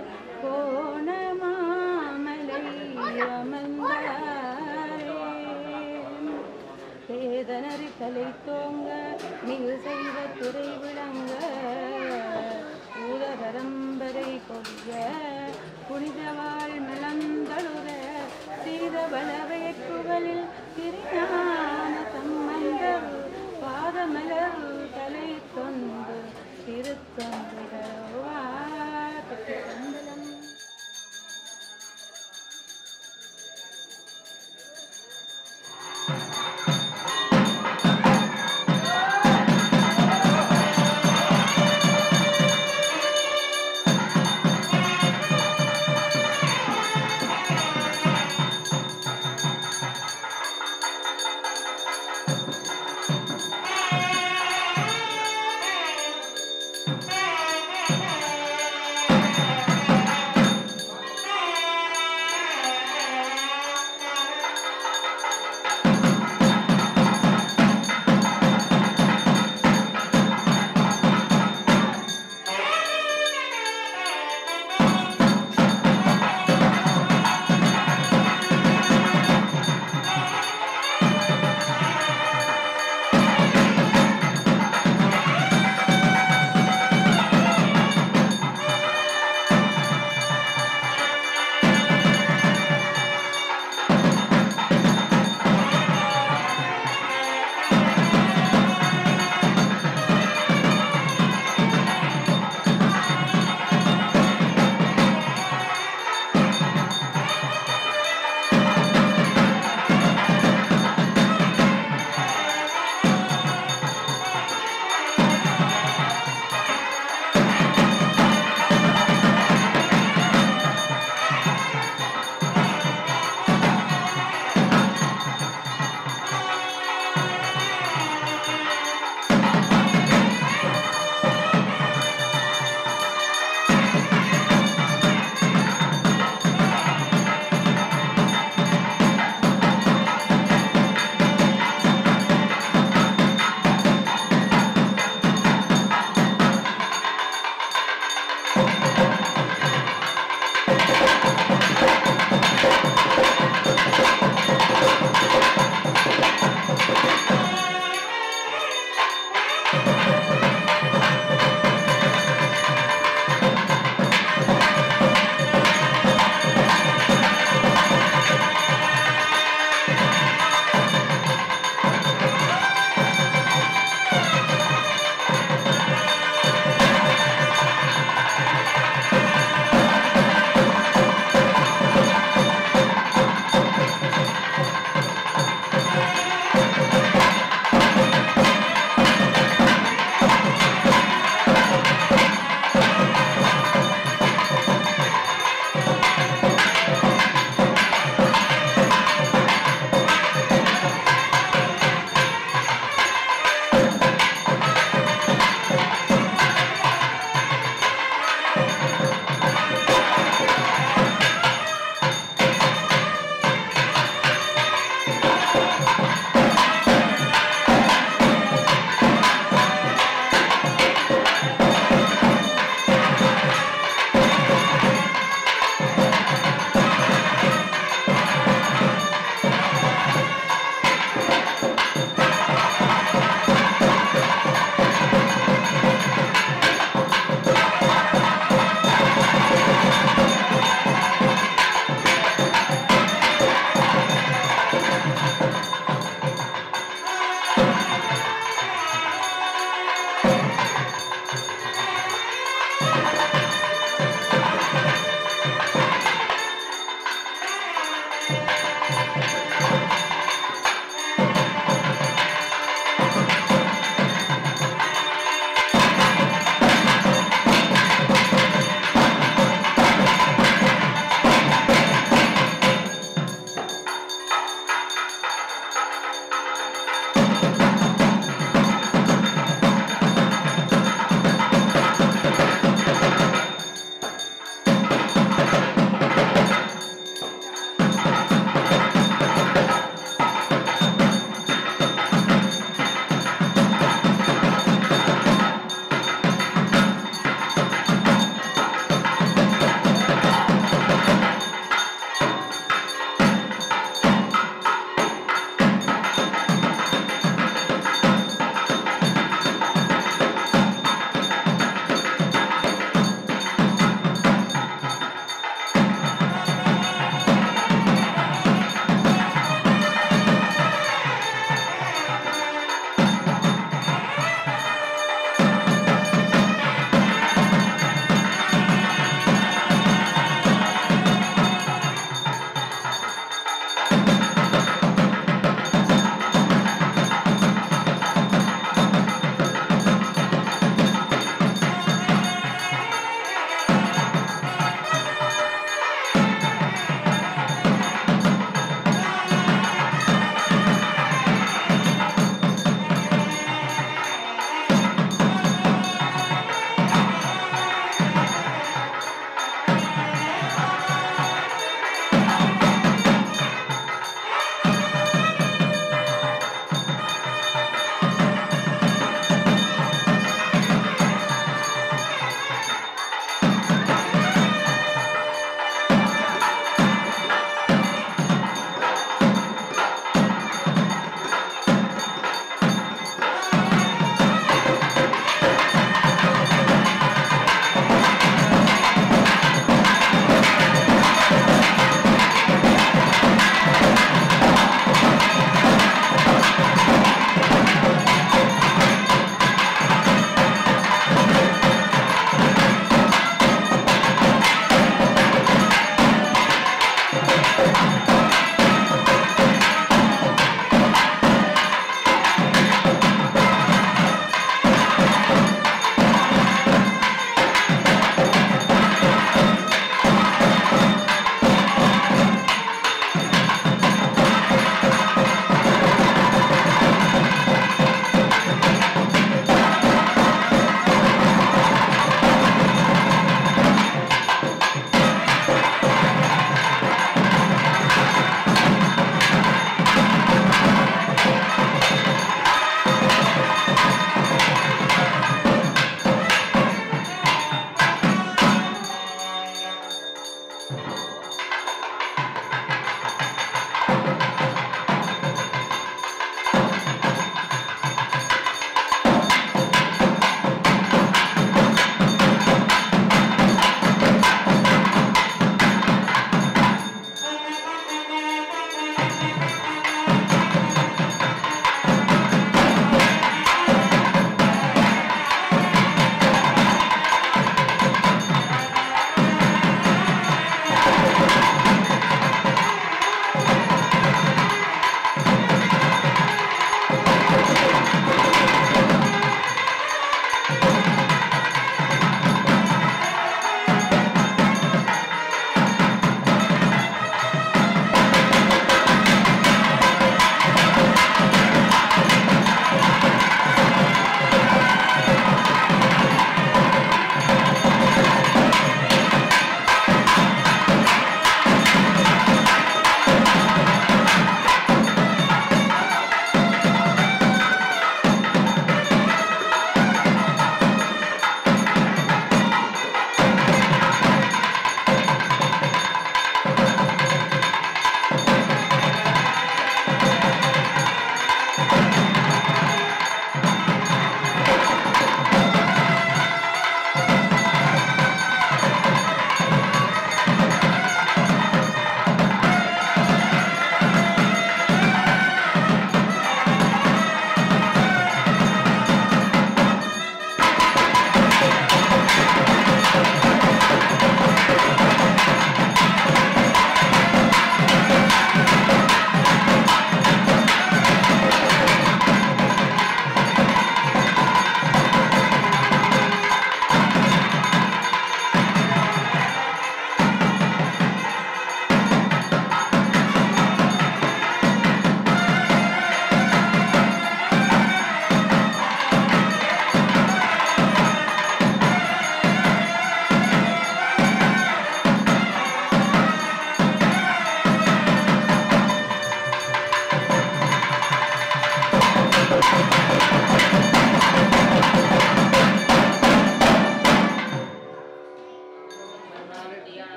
கோணமாமலை அமர்ந்தாரே வேதனறி தலை தோங்க மிகு செய்த துறை விளங்க பூதரம்பரை கொடிய புனிதவாள் மலந்தழுத சீத பலவேக்குகளில் திருஞான சம்பந்தர் பாதமலர் தலை தொந்து திருத்தொந்துடவா கண்டலம் ஆ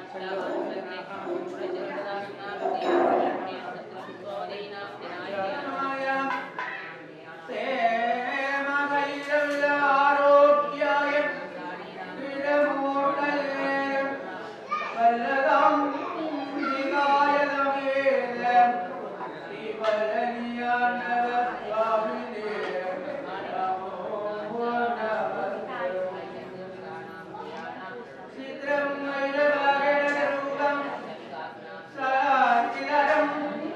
சித்திரம்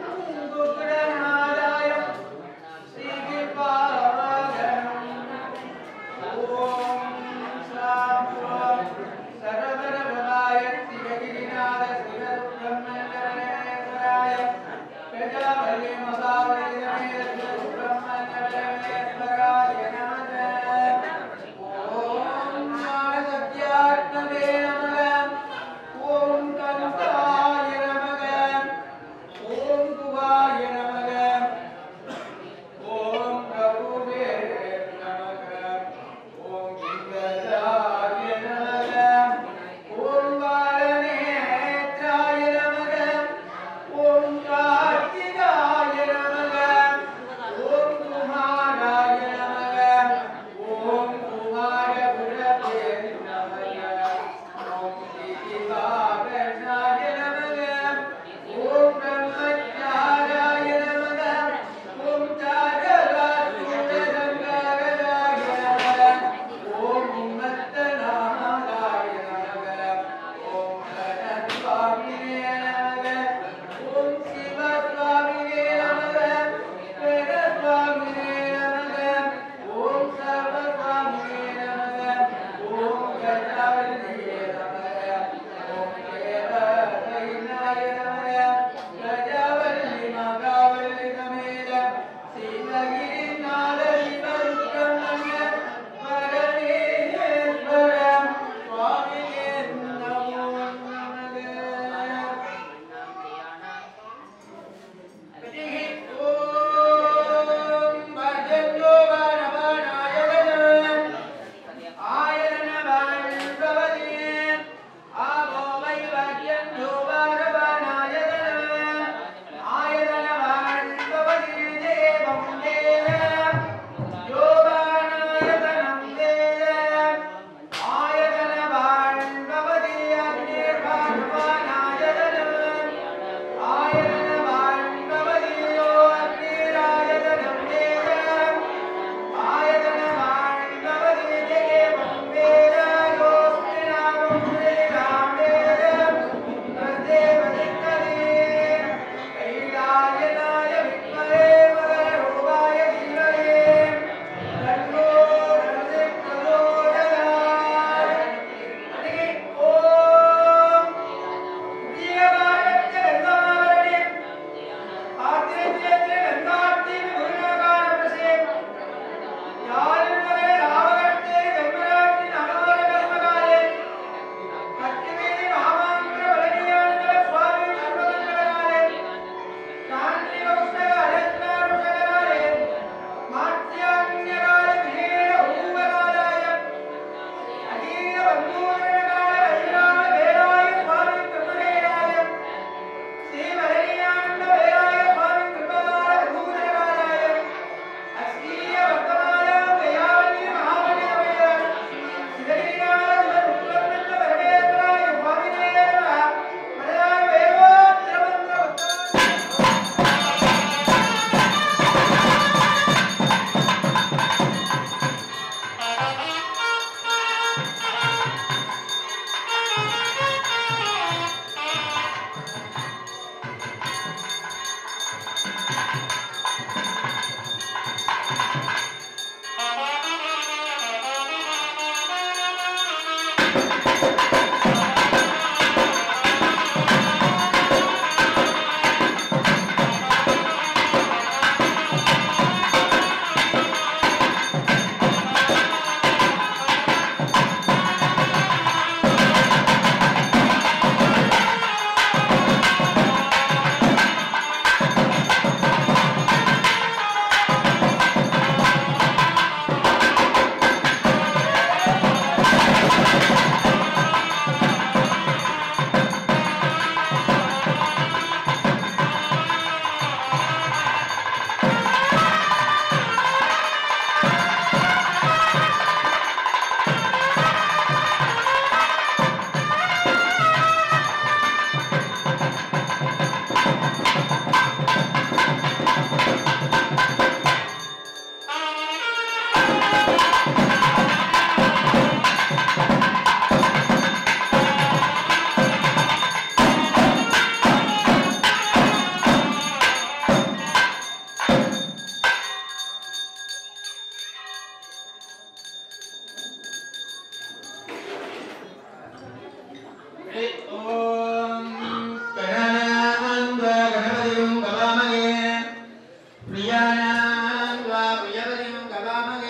ஓம் கணானாந்த்வா கணபதியும் கவாமகே பிரியானாந்த்வா பிரியபதியும் கவாமகே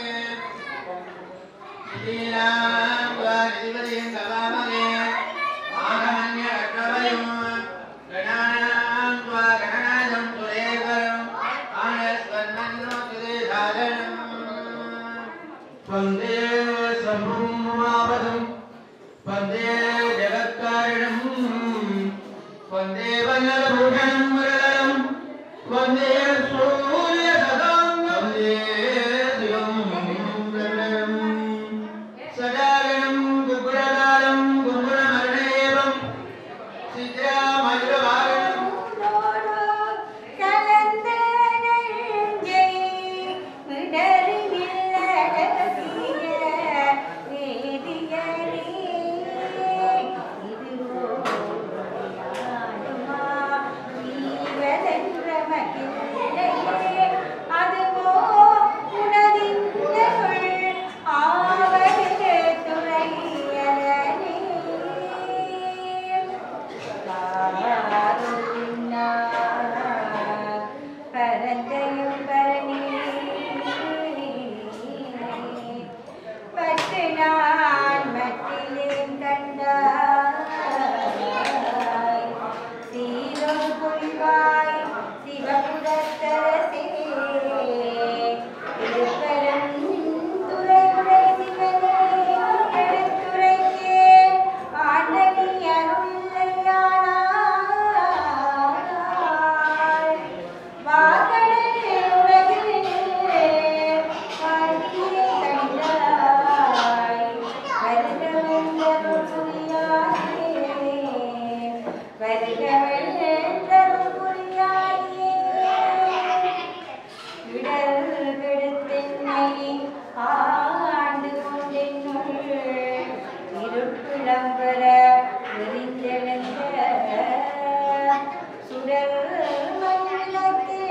நிதீனாந்த்வா நிதிபதியும் கவாமகே ஆகமன்ய கற்றபதியும் கணானாந்த்வா கணநாதம் சுரேகரம் ஆனஸ்வன்னோ சுதேசாதனம் வந்தே சம்புமாவதம் வந்தே ஜகத்காரிணம் வந்தே வல்லபூஷணம் முரளம் வந்தே சூரிய சதாம் வந்தே சிவம் பிரளயம் சடாகணம் குக்குரகாலம் குங்குரமரணேவம் சித்ராமதுரவாரணம் அதுவோ உனதின் ஆவது துறையலனே பரந்தையும் பரணி பத்து நான் மட்டிலும் கண்டாய் சீரும் புரிவாய் சிவபுரத்தரசே திருப்பரம் துறையுடை சிவனே எழுத்துரைக்கே ஆண்டனி அருள்ளையானாய் வாகனே உலகிலே வாழ்க்கையை கண்டாய் வருகவென்றருள் புரியாயே வருகவென்றருள் புரியாயே இடர் கெடுத்தென்னை ஆண்டு கொண்டென்னுள் இருட்பிளம்பர விரிந்தெழுந்த சுடர் மண்டலத்தே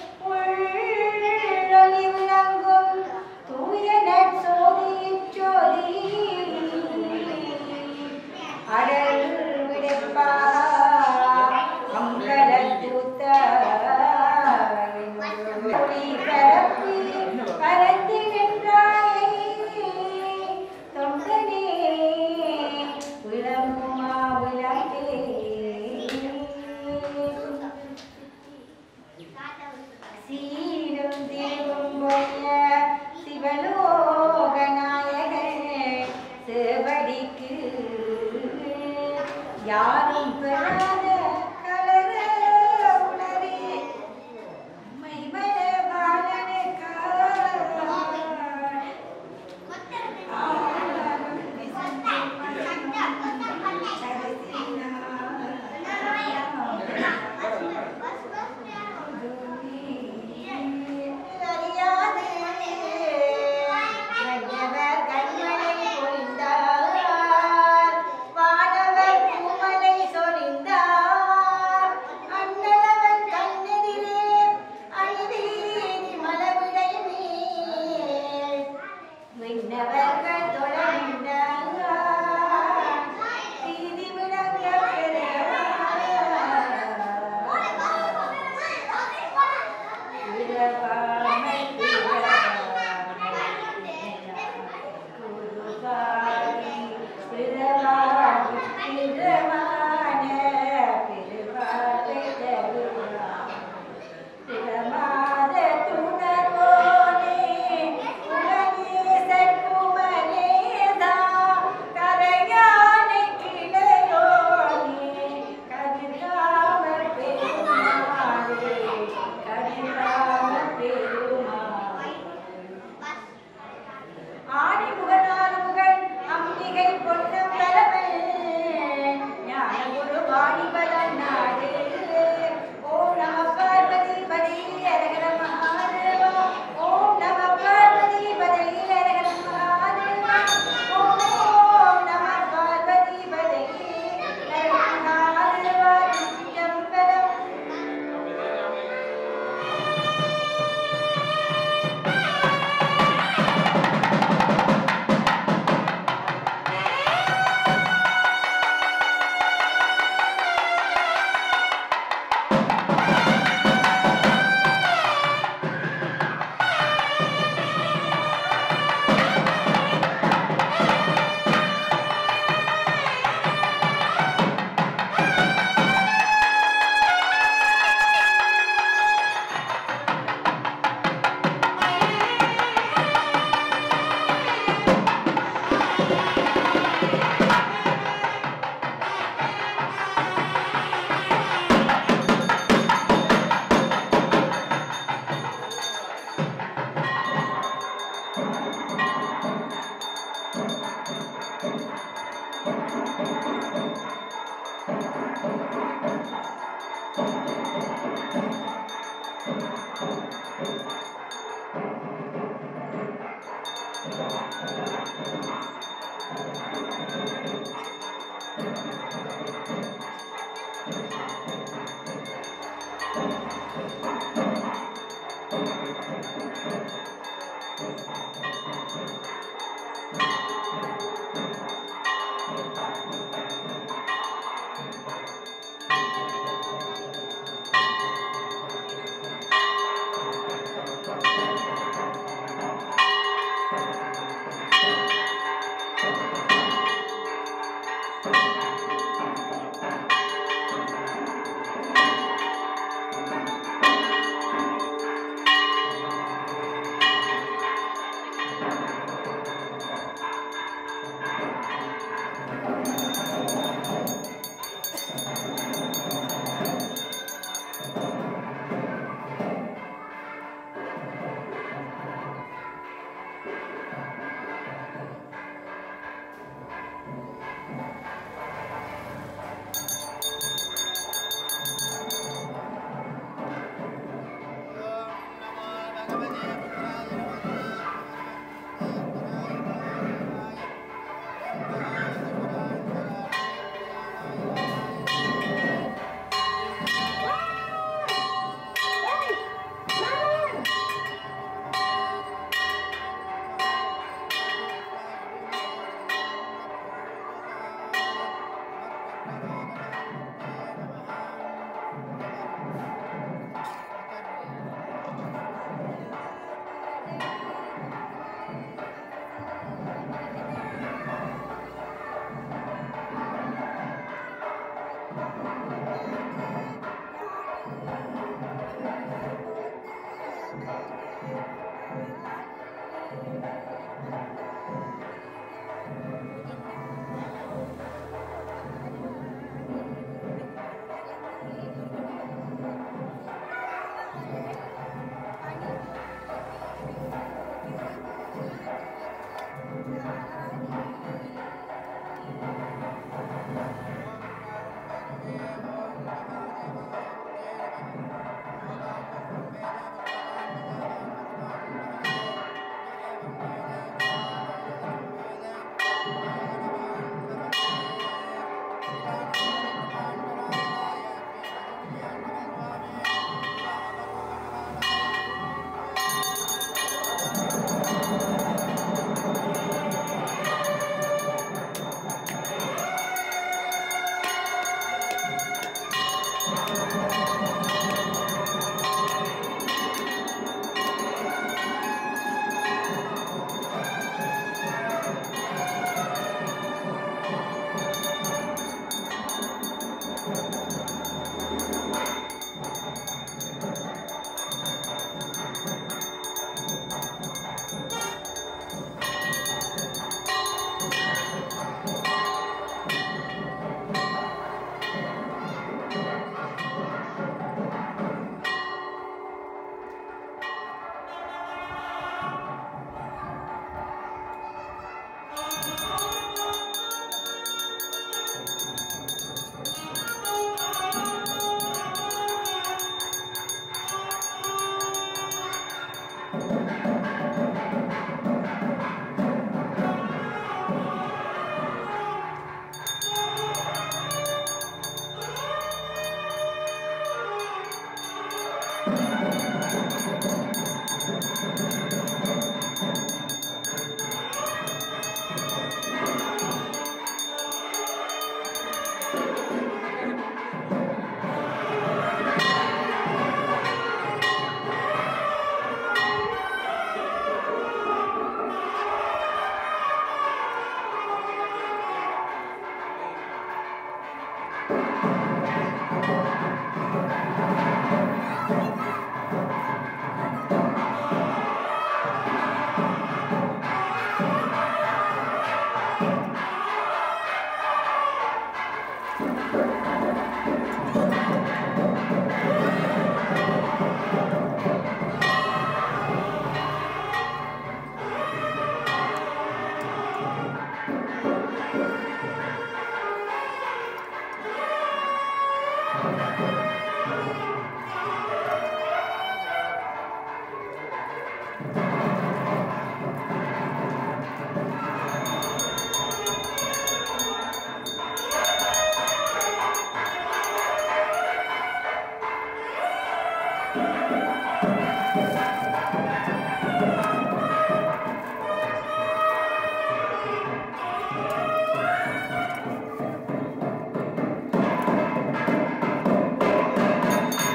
உள்ளொளி விளங்கும் தூய நற்சோதிச் சோதி அடல் விடைப்பா அம்பலத்தூத்த ஒளி பரப்பி பரந்து நின்றாயே தொண்டனே விளங்குமா விளக்கே சீரும் திருவும் பொய்ய சிவலோகநாயகன் சேவடிக்கு யாரும் பெறாத கலர உணரே மைமல வானவர் பூமலை சொரிந்தார் அண்ணலவன் கண்ணெதிரே அழிவீதி மலவிடை மேல் விண்ணவர்கள் தொடர்ந்தார் தீதி விளங்க பிரமாத துணர்வோனே உலகேசர் குமரேதா கரையானை கிளையோனே கதிராம பெருமாளே கதிராம பெருமாளே ஆடி முகநாறு முகன் அம்பிகை பொன்னம் பரவல் ஞான ஆ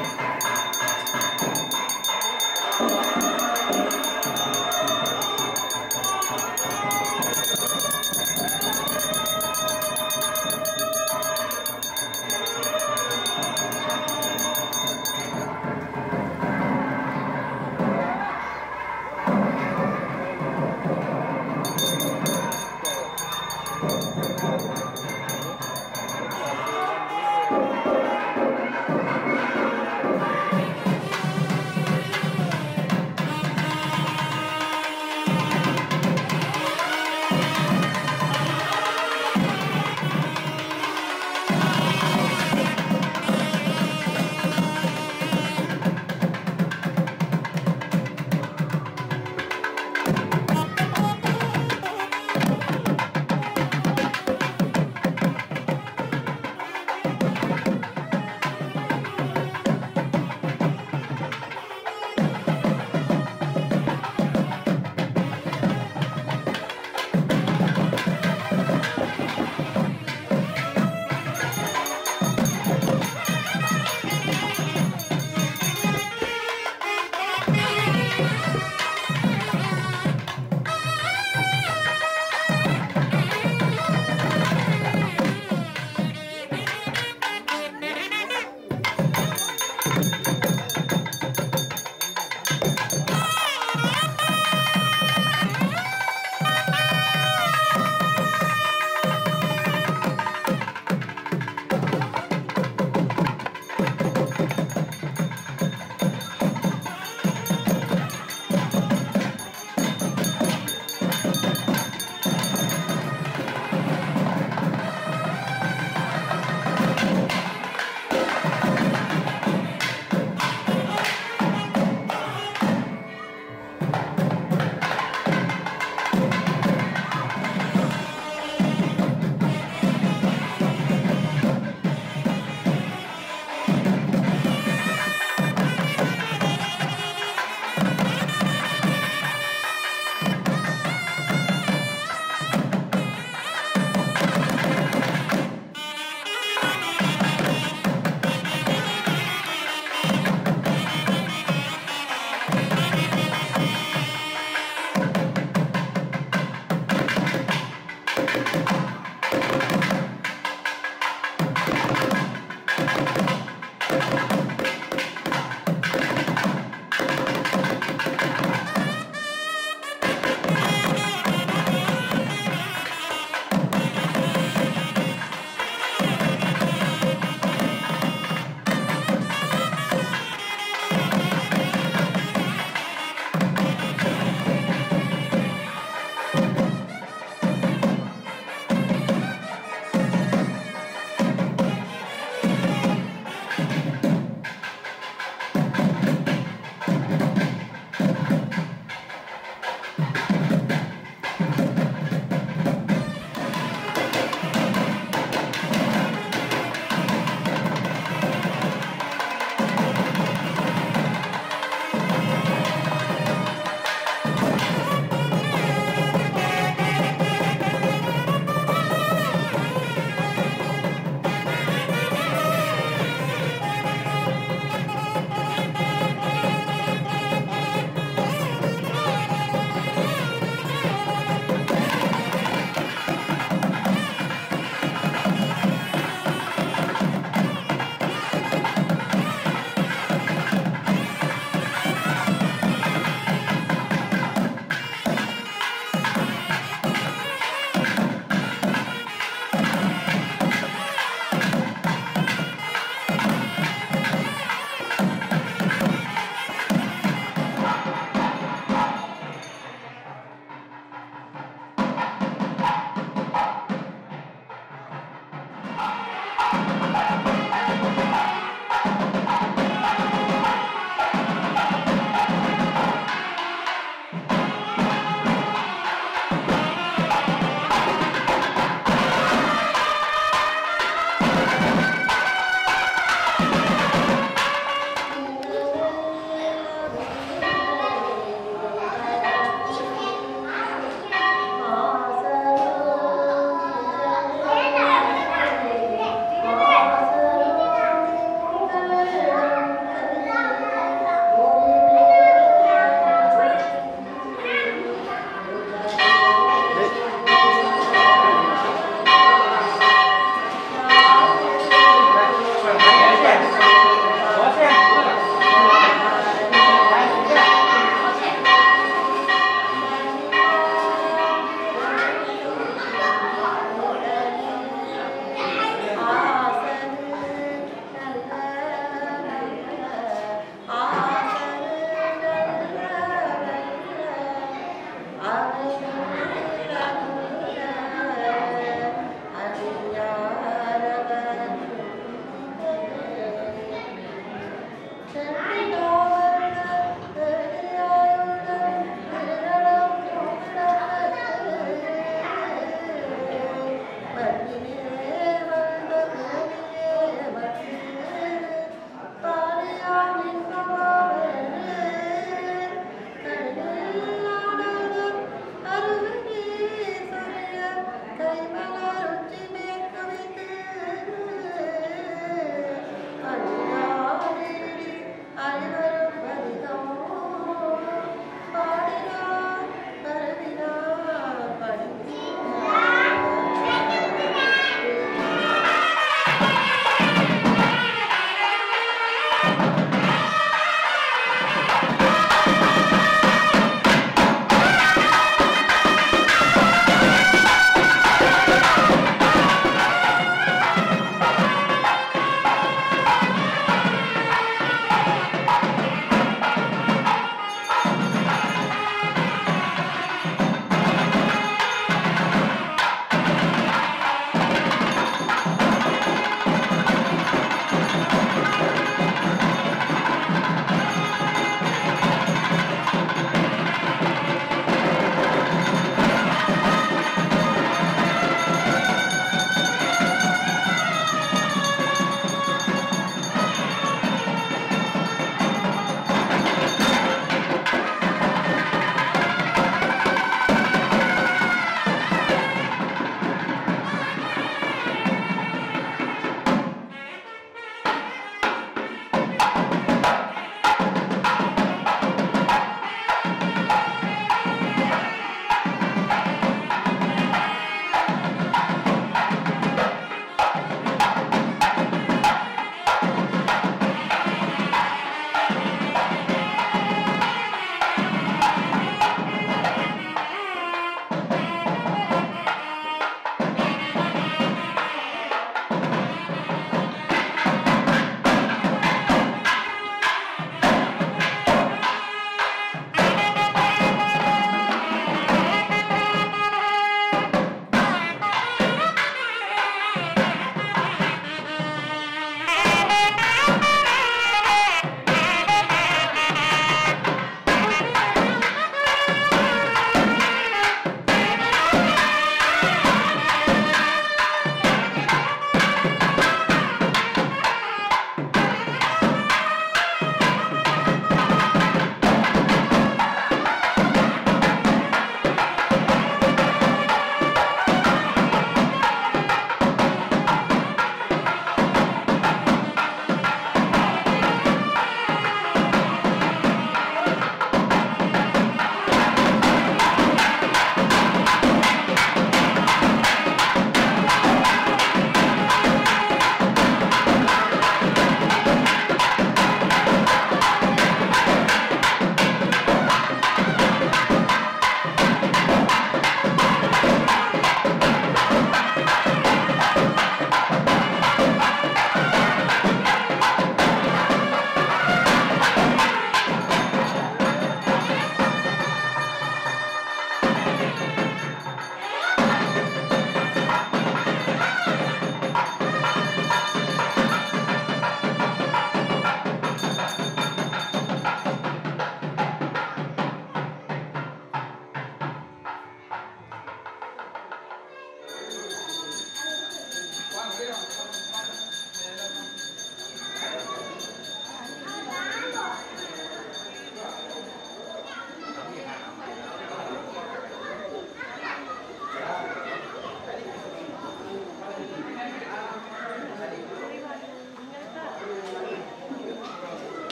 ஆ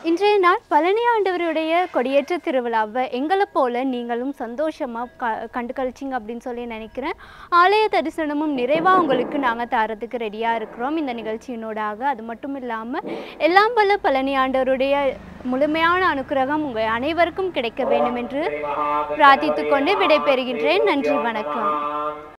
இன்றைய நாள் பழனி ஆண்டவருடைய கொடியேற்ற திருவிழாவை எங்களை போல நீங்களும் சந்தோஷமாக க கண்டு கழிச்சிங்க அப்படின்னு சொல்லி நினைக்கிறேன் ஆலய தரிசனமும் நிறைவாக உங்களுக்கு நாங்கள் தரதுக்கு ரெடியாக இருக்கிறோம் இந்த நிகழ்ச்சியினூடாக அது மட்டும் இல்லாமல் எல்லாம் பல பழனி ஆண்டவருடைய முழுமையான அனுக்கிரகம் உங்கள் அனைவருக்கும் கிடைக்க வேண்டும் என்று பிரார்த்தித்துக் கொண்டு விடைபெறுகின்றேன் நன்றி வணக்கம்